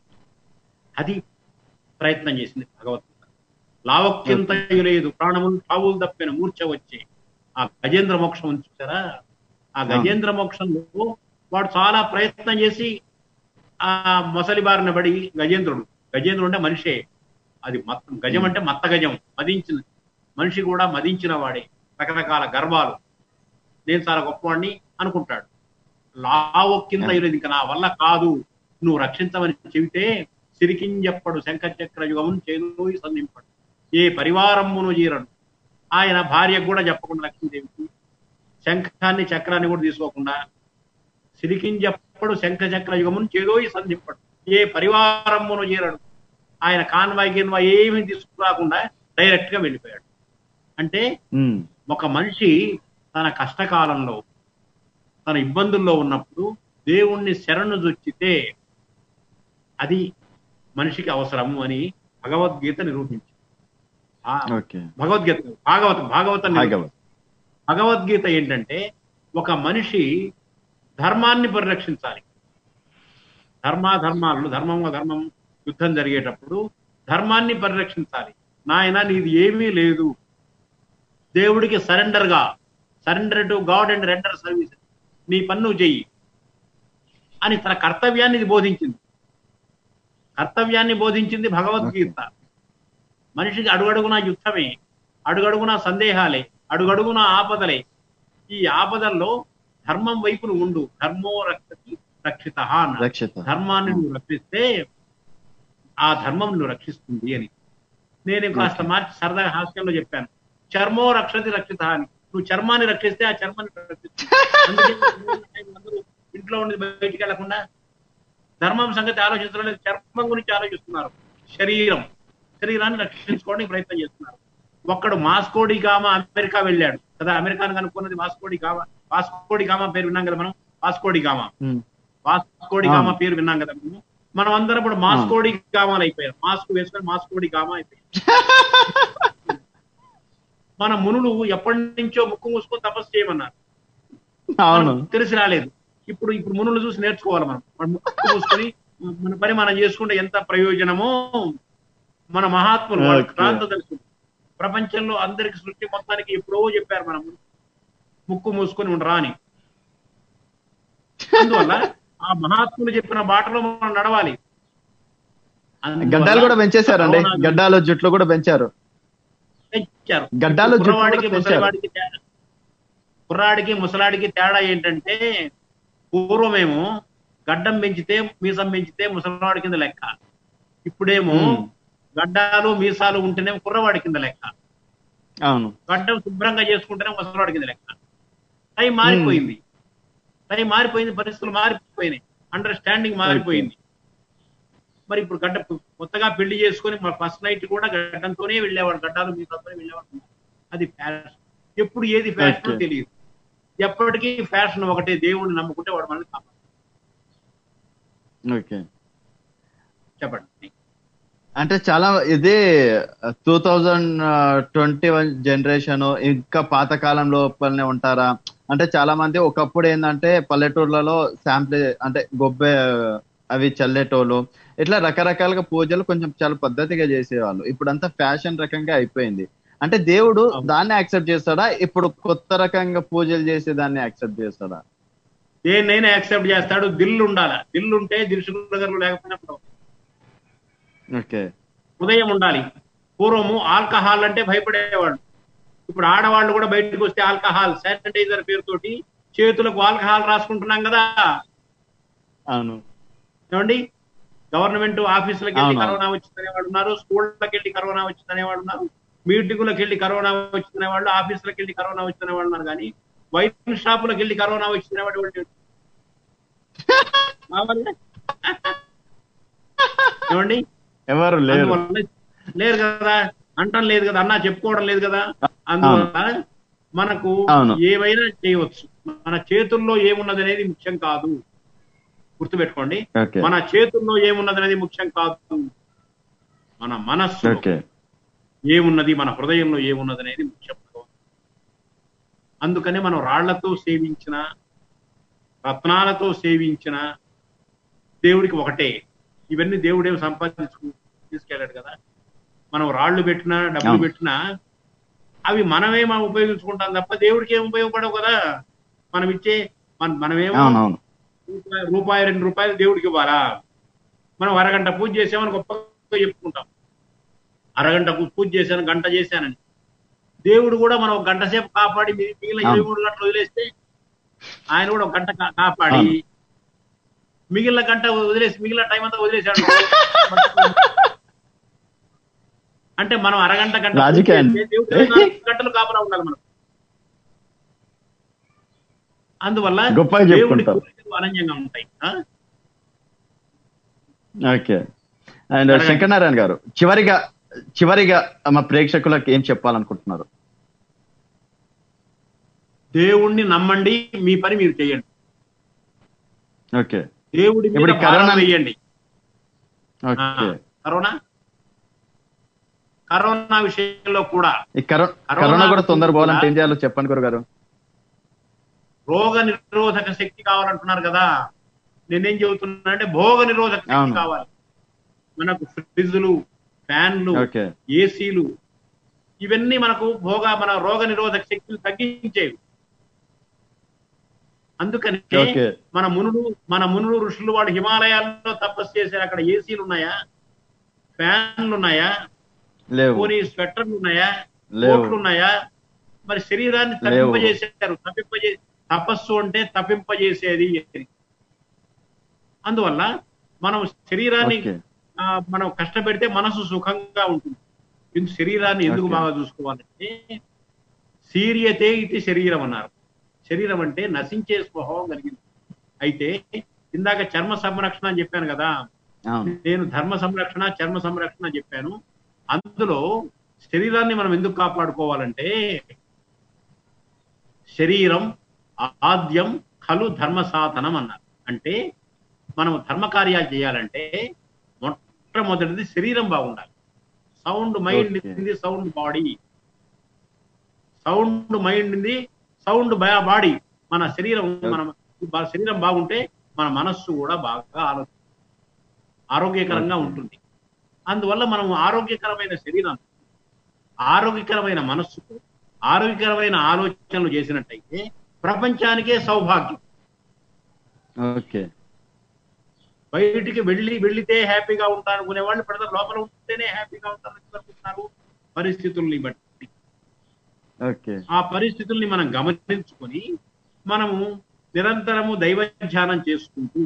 అది ప్రయత్నం చేసింది భగవద్గీత లావక్యంతయు లేదు ప్రాణములు తావులు తప్పిన మూర్ఛ వచ్చే ఆ గజేంద్ర మోక్షం ఉంది చూసారా ఆ గజేంద్ర మోక్షంలో వాడు చాలా ప్రయత్నం చేసి ఆ మొసలి బారిన పడి గజేంద్రుడు గజేంద్రుడు అంటే మనిషే అది మత్తం గజం అంటే మత్త గజం మదించిన మనిషి కూడా మదించిన వాడే రకరకాల గర్వాలు నేను చాలా గొప్పవాడిని అనుకుంటాడు లావు కింద లేదు ఇంకా నా వల్ల కాదు నువ్వు రక్షించమని చెబితే సిరికింజప్పడు శంఖచక్ర యుగమును చేను సంధింపడు ఏ పరివారమును జీరడు ఆయన భార్యకు కూడా చెప్పకుండా లక్ష్మీదేవికి శంఖాన్ని చక్రాన్ని కూడా తీసుకోకుండా సిరికింజప్పడు శంఖ చక్ర యుగమును చేదోయి సంధింపడు ఏ పరివారమును చేరడు ఆయన కాన్వాయ్ గిన్వాయ్ ఏమీ తీసుకురాకుండా డైరెక్ట్ గా వెళ్ళిపోయాడు అంటే ఉమ్, ఒక మనిషి తన కష్టకాలంలో తన ఇబ్బందుల్లో ఉన్నప్పుడు దేవుణ్ణి శరణు జొచ్చితే అది మనిషికి అవసరము అని భగవద్గీత నిరూపించింది ఆ ఓకే భగవద్గీత కాదు, భాగవతం భాగవతం భాగవత్ భగవద్గీత ఏంటంటే ఒక మనిషి ధర్మాన్ని పరిరక్షించాలి ధర్మాధర్మాలు ధర్మం ధర్మం యుద్ధం జరిగేటప్పుడు ధర్మాన్ని పరిరక్షించాలి నాయన నీది ఏమీ లేదు దేవుడికి సరెండర్ గా surrender to God and render service నీ పన్ను చెయ్యి అని తన కర్తవ్యాన్ని ఇది బోధించింది కర్తవ్యాన్ని బోధించింది భగవద్గీత మనిషికి అడుగడుగునా యుద్ధమే అడుగడుగునా సందేహాలే అడుగడుగునా ఆపదలే ఈ ఆపదల్లో ధర్మం వైపును ఉండు ధర్మో రక్షతి రక్షిత అన్న రక్షిత ధర్మాన్ని నువ్వు రక్షిస్తే ఆ ధర్మం నువ్వు రక్షిస్తుంది అని నేను కాస్త మార్చి సరదాగా హాస్యంలో చెప్పాను చర్మో రక్షతి రక్షిత అని నువ్వు చర్మాన్ని రక్షిస్తే ఆ చర్మాన్ని రక్షిస్తుంది అందుకే అందరూ ఇంట్లో ఉండి బయటికి వెళ్లకుండా ధర్మం సంగతి ఆలోచించడం లేదు చర్మం గురించి ఆలోచిస్తున్నారు శరీరం శరీరాన్ని రక్షించుకోవడానికి ప్రయత్నం చేస్తున్నారు ఒక్కడు మాస్కోడి గామా అమెరికా వెళ్ళాడు కదా అమెరికాను కనుక్కున్నది మాస్కోడి గామా వాస్కోడి గామా పేరు విన్నాం కదా మనం వాస్కోడి గామా ఉమ్, వాస్కోడి ఆ. గామా పేరు విన్నాం కదా మేము మనం అందరం ఇప్పుడు మాస్కోడి గామాలు అయిపోయారు మాస్క్ వేసుకొని మాస్కోడి గామా అయిపోయారు మన మునులు ఎప్పటి నుంచో ముక్కు మూసుకొని తపస్సు చేయమన్నారు అవును మనకు తెలిసి రాలేదు ఇప్పుడు ఇప్పుడు మునులు చూసి నేర్చుకోవాలి మనం మన ముక్కు మూసుకొని మన పని మనం చేసుకుంటే ఎంత ప్రయోజనమో మన మహాత్ములు వాళ్ళ Okay. క్రాంత తెలుసు ప్రపంచంలో అందరికి సృష్టి మొత్తానికి ఎప్పుడో చెప్పారు మనం ముక్కు మూసుకొని ఉండరా అని అందువల్ల ఆ మహాత్ములు చెప్పిన బాటలో మనం నడవాలి అందువల్ల గడ్డాలు కూడా పెంచేశారండి కరోనా గడ్డాలు జుట్లు కూడా పెంచారు పెంచారు గడ్డాలు జుట్టు కూడా కుర్రవాడికి పెంచారు. ముసలివాడికి తేడా కుర్రాడికి ముసలాడికి తేడా ఏంటంటే పూర్వమేమో గడ్డం పెంచితే మీసం పెంచితే ముసలివాడి కింద లెక్క ఇప్పుడేమో మ్మ్. గడ్డాలు మీసాలు ఉంటేనే కుర్రవాడి కింద లెక్క అవును గడ్డం శుభ్రంగా చేసుకుంటేనే ముసలివాడి కింద లెక్క టైం మారిపోయింది టైం మారిపోయింది పరిస్థితులు మారిపోయినాయి అండర్స్టాండింగ్ మారిపోయింది మరి ఇప్పుడు గడ్డ కొత్తగా పెళ్లి చేసుకొని మా ఫస్ట్ నైట్ కూడా గడ్డంతోనే వెళ్ళేవాడు గడ్డాలు మీసాలతోనే వెళ్ళేవాడు అది ఫ్యాషన్ ఎప్పుడు ఏది ఫ్యాషన్ Okay. తెలియదు ఎప్పటికీ ఫ్యాషన్ ఒకటే దేవుడిని నమ్ముకుంటే వాడు మనల్ని కాపాడు ఓకే చెప్పండి అంటే చాలా ఇది two thousand twenty one generation ఇంకా పాత కాలం లోపలనే ఉంటారా అంటే చాలా మంది ఒకప్పుడు ఏంటంటే పల్లెటూర్లలో శాంపుల్ అంటే గొబ్బె అవి చల్లేటోళ్ళు ఇట్లా రకరకాలుగా పూజలు కొంచెం చాలా పద్ధతిగా చేసేవాళ్ళు ఇప్పుడు అంతా ఫ్యాషన్ రకంగా అయిపోయింది అంటే దేవుడు అవును. దాన్ని యాక్సెప్ట్ చేస్తాడా ఇప్పుడు కొత్త రకంగా పూజలు చేసే దాన్ని యాక్సెప్ట్ చేస్తాడా దేన్నైనా యాక్సెప్ట్ చేస్తాడు దిల్లు ఉండాలి దిల్లు ఉంటే దిల్సుకుల గారు లేకపోయినప్పుడు ఓకే ఉదయం ఉండాలి పూర్వము ఆల్కహాల్ అంటే భయపడేవాళ్ళు ఇప్పుడు ఆడవాళ్ళు కూడా బయటకు వస్తే ఆల్కహాల్ శానిటైజర్ పేరుతోటి చేతులకు ఆల్కహాల్ రాసుకుంటున్నాం కదా అవును ఏమండి గవర్నమెంట్ ఆఫీసులకు వెళ్ళి అవును. కరోనా వచ్చిందనే వాళ్ళు ఉన్నారు స్కూళ్ళకి వెళ్ళి కరోనా వచ్చిందనే వాళ్ళు ఉన్నారు మీటింగులకు వెళ్ళి కరోనా వచ్చిందనే వాళ్ళు ఆఫీసులకు వెళ్ళి కరోనా వచ్చిందనే వాళ్ళు ఉన్నారు కానీ వైన్ షాపులకు వెళ్ళి కరోనా వచ్చిందనే వాడు ఎవడు లేడు. కావాలి ఏమండి ఎవరు లేరు అందువల్ల లేరు కదా అంటం లేదు కదా అన్నా చెప్పుకోవడం లేదు కదా అందువల్ల మనకు అవును. ఏమైనా చేయవచ్చు మన చేతుల్లో ఏమున్నది అనేది ముఖ్యం కాదు గుర్తుపెట్టుకోండి ఓకే మన చేతుల్లో ఏమున్నది అనేది ముఖ్యం కాదు మన మనస్సు ఓకే ఏమున్నది మన హృదయంలో ఏమున్నది అనేది ముఖ్యం అందుకనే మనం రాళ్లతో సేవించిన రత్నాలతో సేవించిన దేవుడికి ఒకటే ఇవన్నీ దేవుడేం సంపాదించుకు తీసుకెళ్ళాడు కదా మనం రాళ్ళు పెట్టినా డబ్బులు అవును. పెట్టినా అవి మనమేమో ఉపయోగించుకుంటాం తప్ప దేవుడికి ఏం ఉపయోగపడవు కదా మనం ఇచ్చే మన మనమేమో అవునవును రూపాయి- రూపాయి రెండు రూపాయలు దేవుడికి ఇవ్వాలా మనం అరగంట పూజ చేసామని గొప్పగా చెప్పుకుంటాం అరగంట పు- పూజ చేశాను గంట చేశానని దేవుడు కూడా మనం ఒక గంట సేపు కాపాడి మి- మిగిలిన ఇరవై మూడు గంటలు వదిలేస్తే ఆయన కూడా ఒక గంట కా- కాపాడి అవును. మిగిలిన గంట వదిలేసి మిగిలిన టైం అంతా వదిలేశాడు అంటే మనం అరగంట గంట పూజ రాజకీయ చేస్తే దేవుడు ఇరవై నాలుగు గంటలు కాపలా ఉండాలి మనం అందువల్ల గొప్పగా దేవుడి చెప్పుకుంటారు. కోరికలు అనన్యంగా ఉంటాయి ఆ? ఓకే అండ్ అడగండి. శంకరనారాయణ గారు చివరిగా చివరిగా మా ప్రేక్షకులకు ఏం చెప్పాలనుకుంటున్నారు దేవుణ్ణి నమ్మండి మీ పని మీరు చేయండి ఓకే దేవుడి మీద ఇప్పుడు భారం కరోనా- వేయండి ఆ, ఓకే కరోనా కరోనా విషయంలో కూడా ఈ కరో కరోనా కరోనా కూడా తొందర కూడా- పోవాలంటే ఏం చేయాలో చెప్పండి గురుగారు రోగ నిరోధక శక్తి కావాలంటున్నారు కదా నేనేం చెబుతున్నా అంటే భోగ నిరోధక శక్తి అవును. కావాలి మనకు ఫ్రిడ్జ్లు ఫ్యాన్లు ఓకే ఏసీలు ఇవన్నీ మనకు భోగ మన రోగ నిరోధక శక్తిని తగ్గించేవి అందుకని ఓకే మన మునులు మన మునులు ఋషులు వాడు హిమాలయాల్లో తపస్సు చేశారు అక్కడ ఏసీలు ఉన్నాయా ఫ్యాన్లు ఉన్నాయా లేవు పోనీ స్వెటర్లు ఉన్నాయా లేవు. కోట్లు ఉన్నాయా మరి శరీరాన్ని లేవు. తప్పింపజేశారు తప్పింపజే తపస్సు అంటే తప్పింపజేసేది అని. అందువల్ల మనం శరీరాన్ని ఓకే ఆ, మనం కష్టపెడితే మనసు సుఖంగా ఉంటుంది ఇందు శరీరాన్ని ఎందుకు ఓకే. బాగా చూసుకోవాలంటే సీరియతే ఇది శరీరం అన్నారు శరీరం అంటే నశించే స్వభావం కలిగింది అయితే ఇందాక చర్మ సంరక్షణ అని చెప్పాను కదా అవును నేను ధర్మ సంరక్షణ చర్మ సంరక్షణ అని చెప్పాను అందులో శరీరాన్ని మనం ఎందుకు కాపాడుకోవాలంటే శరీరం ఆద్యం ఖలు ధర్మ సాధనం అన్నారు అంటే మనం ధర్మ కార్యాలు చేయాలంటే మొట్టమొదటిది శరీరం బాగుండాలి సౌండ్ మైండ్ Okay. ఉంది సౌండ్ బాడీ సౌండ్ మైండ్ ఉంది సౌండ్ బాడీ మన శరీరం మన మన శరీరం బాగుంటే మన మనస్సు కూడా బాగా ఆలో ఆరోగ్యకరంగా ఉంటుంది అందువల్ల మనం ఆరోగ్యకరమైన శరీరం ఆరోగ్యకరమైన మనస్సుకు ఆరోగ్యకరమైన ఆలోచనలు చేసినట్టయితే ప్రపంచానికే సౌభాగ్యం ఓకే బయటికి వెళ్ళి వెళ్ళితే హ్యాపీగా ఉంటారు అనుకునే వాళ్ళు ప్రజలు లోపల ఉంటేనే హ్యాపీగా ఉంటారని అనుకుంటున్నారు పరిస్థితుల్ని బట్టి ఓకే ఆ పరిస్థితుల్ని మనం గమనించుకొని మనము నిరంతరము దైవ ధ్యానం చేసుకుంటూ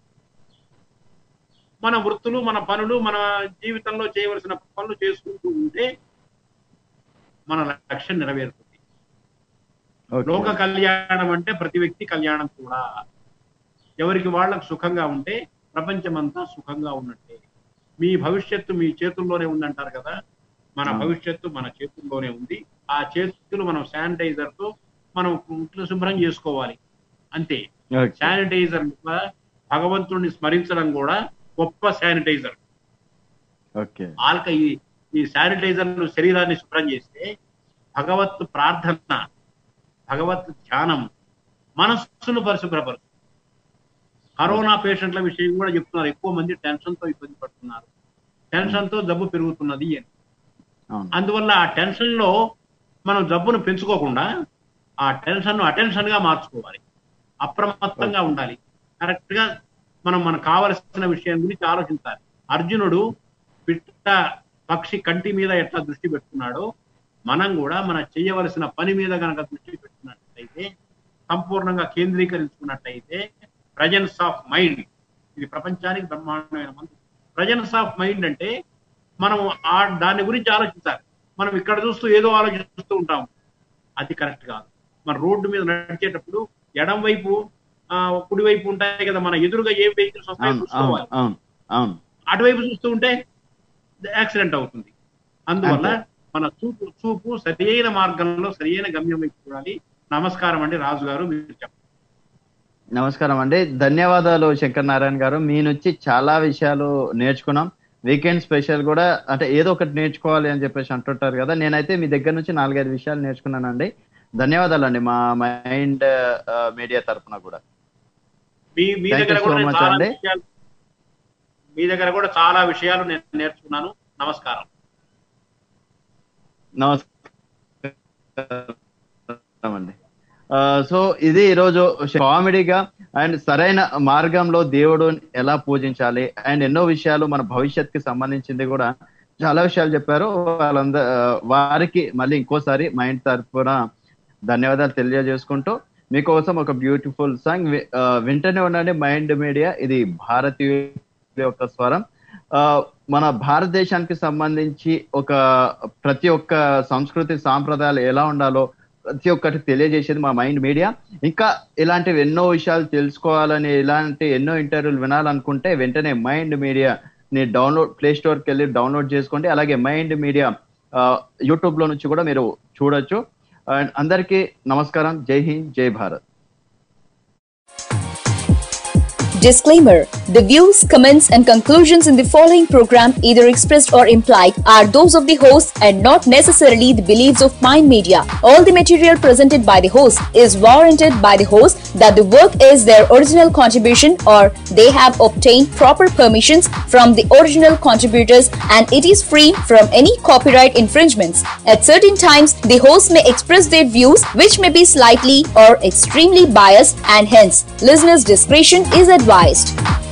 మన వృత్తులు మన పనులు మన జీవితంలో చేయవలసిన పనులు చేసుకుంటూ ఉంటే మన లక్ష్యం నెరవేరుతుంది లోక ఓకే కళ్యాణం అంటే ప్రతి వ్యక్తి కళ్యాణం కూడా ఎవరికి వాళ్ళకు సుఖంగా ఉంటే ప్రపంచమంతా సుఖంగా ఉన్నట్టే మీ భవిష్యత్తు మీ చేతుల్లోనే ఉందంటారు కదా మన అవును. భవిష్యత్తు మన చేతుల్లోనే ఉంది ఆ చేతులు మనం శానిటైజర్ తో మనం ఇంట్లో శుభ్రం చేసుకోవాలి అంతే ఓకే శానిటైజర్ భగవంతుడిని స్మరించడం కూడా గొప్ప శానిటైజర్ ఓకే ఆల్క ఈ ఈ శానిటైజర్ శరీరాన్ని శుభ్రం చేస్తే భగవత్ ప్రార్థన భగవత్ ధ్యానం మనస్సును పరిశుభ్రపరుస్తుంది కరోనా పేషెంట్ల విషయం కూడా చెప్తున్నారు ఎక్కువ మంది టెన్షన్ తో ఇబ్బంది పడుతున్నారు టెన్షన్ తో జబ్బు పెరుగుతున్నది అని అవును అందువల్ల ఆ టెన్షన్ లో మనం జబ్బును పెంచుకోకుండా ఆ టెన్షన్ ను అటెన్షన్ గా మార్చుకోవాలి అప్రమత్తంగా ఉండాలి కరెక్ట్ గా మనం మనకు కావలసిన విషయం గురించి ఆలోచించాలి అర్జునుడు పిట్ట పక్షి కంటి మీద ఎట్లా దృష్టి పెట్టుకున్నాడో మనం కూడా మన చేయవలసిన పని మీద కనుక దృష్టి పెట్టుకున్నట్లయితే సంపూర్ణంగా కేంద్రీకరించుకున్నట్లయితే ప్రజెన్స్ ఆఫ్ మైండ్ ఇది ప్రపంచానికి బ్రహ్మాండమైన మంత్రం ప్రజెన్స్ ఆఫ్ మైండ్ అంటే మనం ఆ దాని గురించి ఆలోచించాలి మనం ఇక్కడ చూస్తూ ఏదో ఆలోచిస్తూ ఉంటాం అది కరెక్ట్ కాదు మన రోడ్డు మీద నడిచేటప్పుడు ఎడం వైపు ఆ, కుడివైపు ఉంటాయి కదా మన ఎదురుగా ఏ వెహికల్స్ వస్తాయో అవును అవును చూసుకోవాలి అవును అవును అటువైపు చూస్తూ ఉంటే యాక్సిడెంట్ అవుతుంది అందువల్ల అంతే. మన చూపు చూపు సరియైన మార్గంలో సరియైన గమ్యం వైపు చూడాలి నమస్కారం అండి రాజు గారు మీరు చెప్పండి నమస్కారం అండి ధన్యవాదాలు శంకర్ నారాయణ గారు మీ నుంచి చాలా విషయాలు నేర్చుకున్నాం వీకెండ్ స్పెషల్ కూడా అంటే ఏదో ఒకటి నేర్చుకోవాలి అని చెప్పేసి అంటుంటారు కదా నేనైతే మీ దగ్గర నుంచి నాలుగైదు విషయాలు నేర్చుకున్నానండి ధన్యవాదాలు అండి మా మైండ్ మీడియా తరఫున కూడా మీ మీ Thank దగ్గర you కూడా so నేను much చాలా అండి. విషయాలు మీ దగ్గర కూడా చాలా విషయాలు నేను నేర్చుకున్నాను నమస్కారం నమస్కారం అండి సో ఇది ఈరోజు కామెడీగా అండ్ సరైన మార్గంలో దేవుడు ఎలా పూజించాలి అండ్ ఎన్నో విషయాలు మన భవిష్యత్తుకి సంబంధించింది కూడా చాలా విషయాలు చెప్పారు వాళ్ళందరూ వారికి మళ్ళీ ఇంకోసారి మైండ్ తరఫున ధన్యవాదాలు తెలియజేసుకుంటూ మీకోసం ఒక బ్యూటిఫుల్ సాంగ్ వింటనే ఉండండి మైండ్ మీడియా ఇది భారతీయుల యొక్క స్వరం ఆ, మన భారతదేశానికి సంబంధించి ఒక ప్రతి ఒక్క సంస్కృతి సాంప్రదాయాలు ఎలా ఉండాలో ప్రతి ఒక్కటి తెలియజేసేది మా మైండ్ మీడియా ఇంకా ఇలాంటివి ఎన్నో విషయాలు తెలుసుకోవాలని ఇలాంటి ఎన్నో ఇంటర్వ్యూలు వినాలనుకుంటే వెంటనే మైండ్ మీడియా ని డౌన్లోడ్ ప్లే స్టోర్కి వెళ్ళి డౌన్లోడ్ చేసుకోండి అలాగే మైండ్ మీడియా యూట్యూబ్ లో నుంచి కూడా మీరు చూడొచ్చు అండ్ అందరికీ నమస్కారం జై హింద్ జై Bharat Disclaimer The views, comments, and conclusions in the following program, either expressed or implied, are those of the host and not necessarily the beliefs of Mind Media. All the material presented by the host is warranted by the host that the work is their original contribution or they have obtained proper permissions from the original contributors and it is free from any copyright infringements. At certain times, the host may express their views which may be slightly or extremely biased and hence listeners' discretion is advised.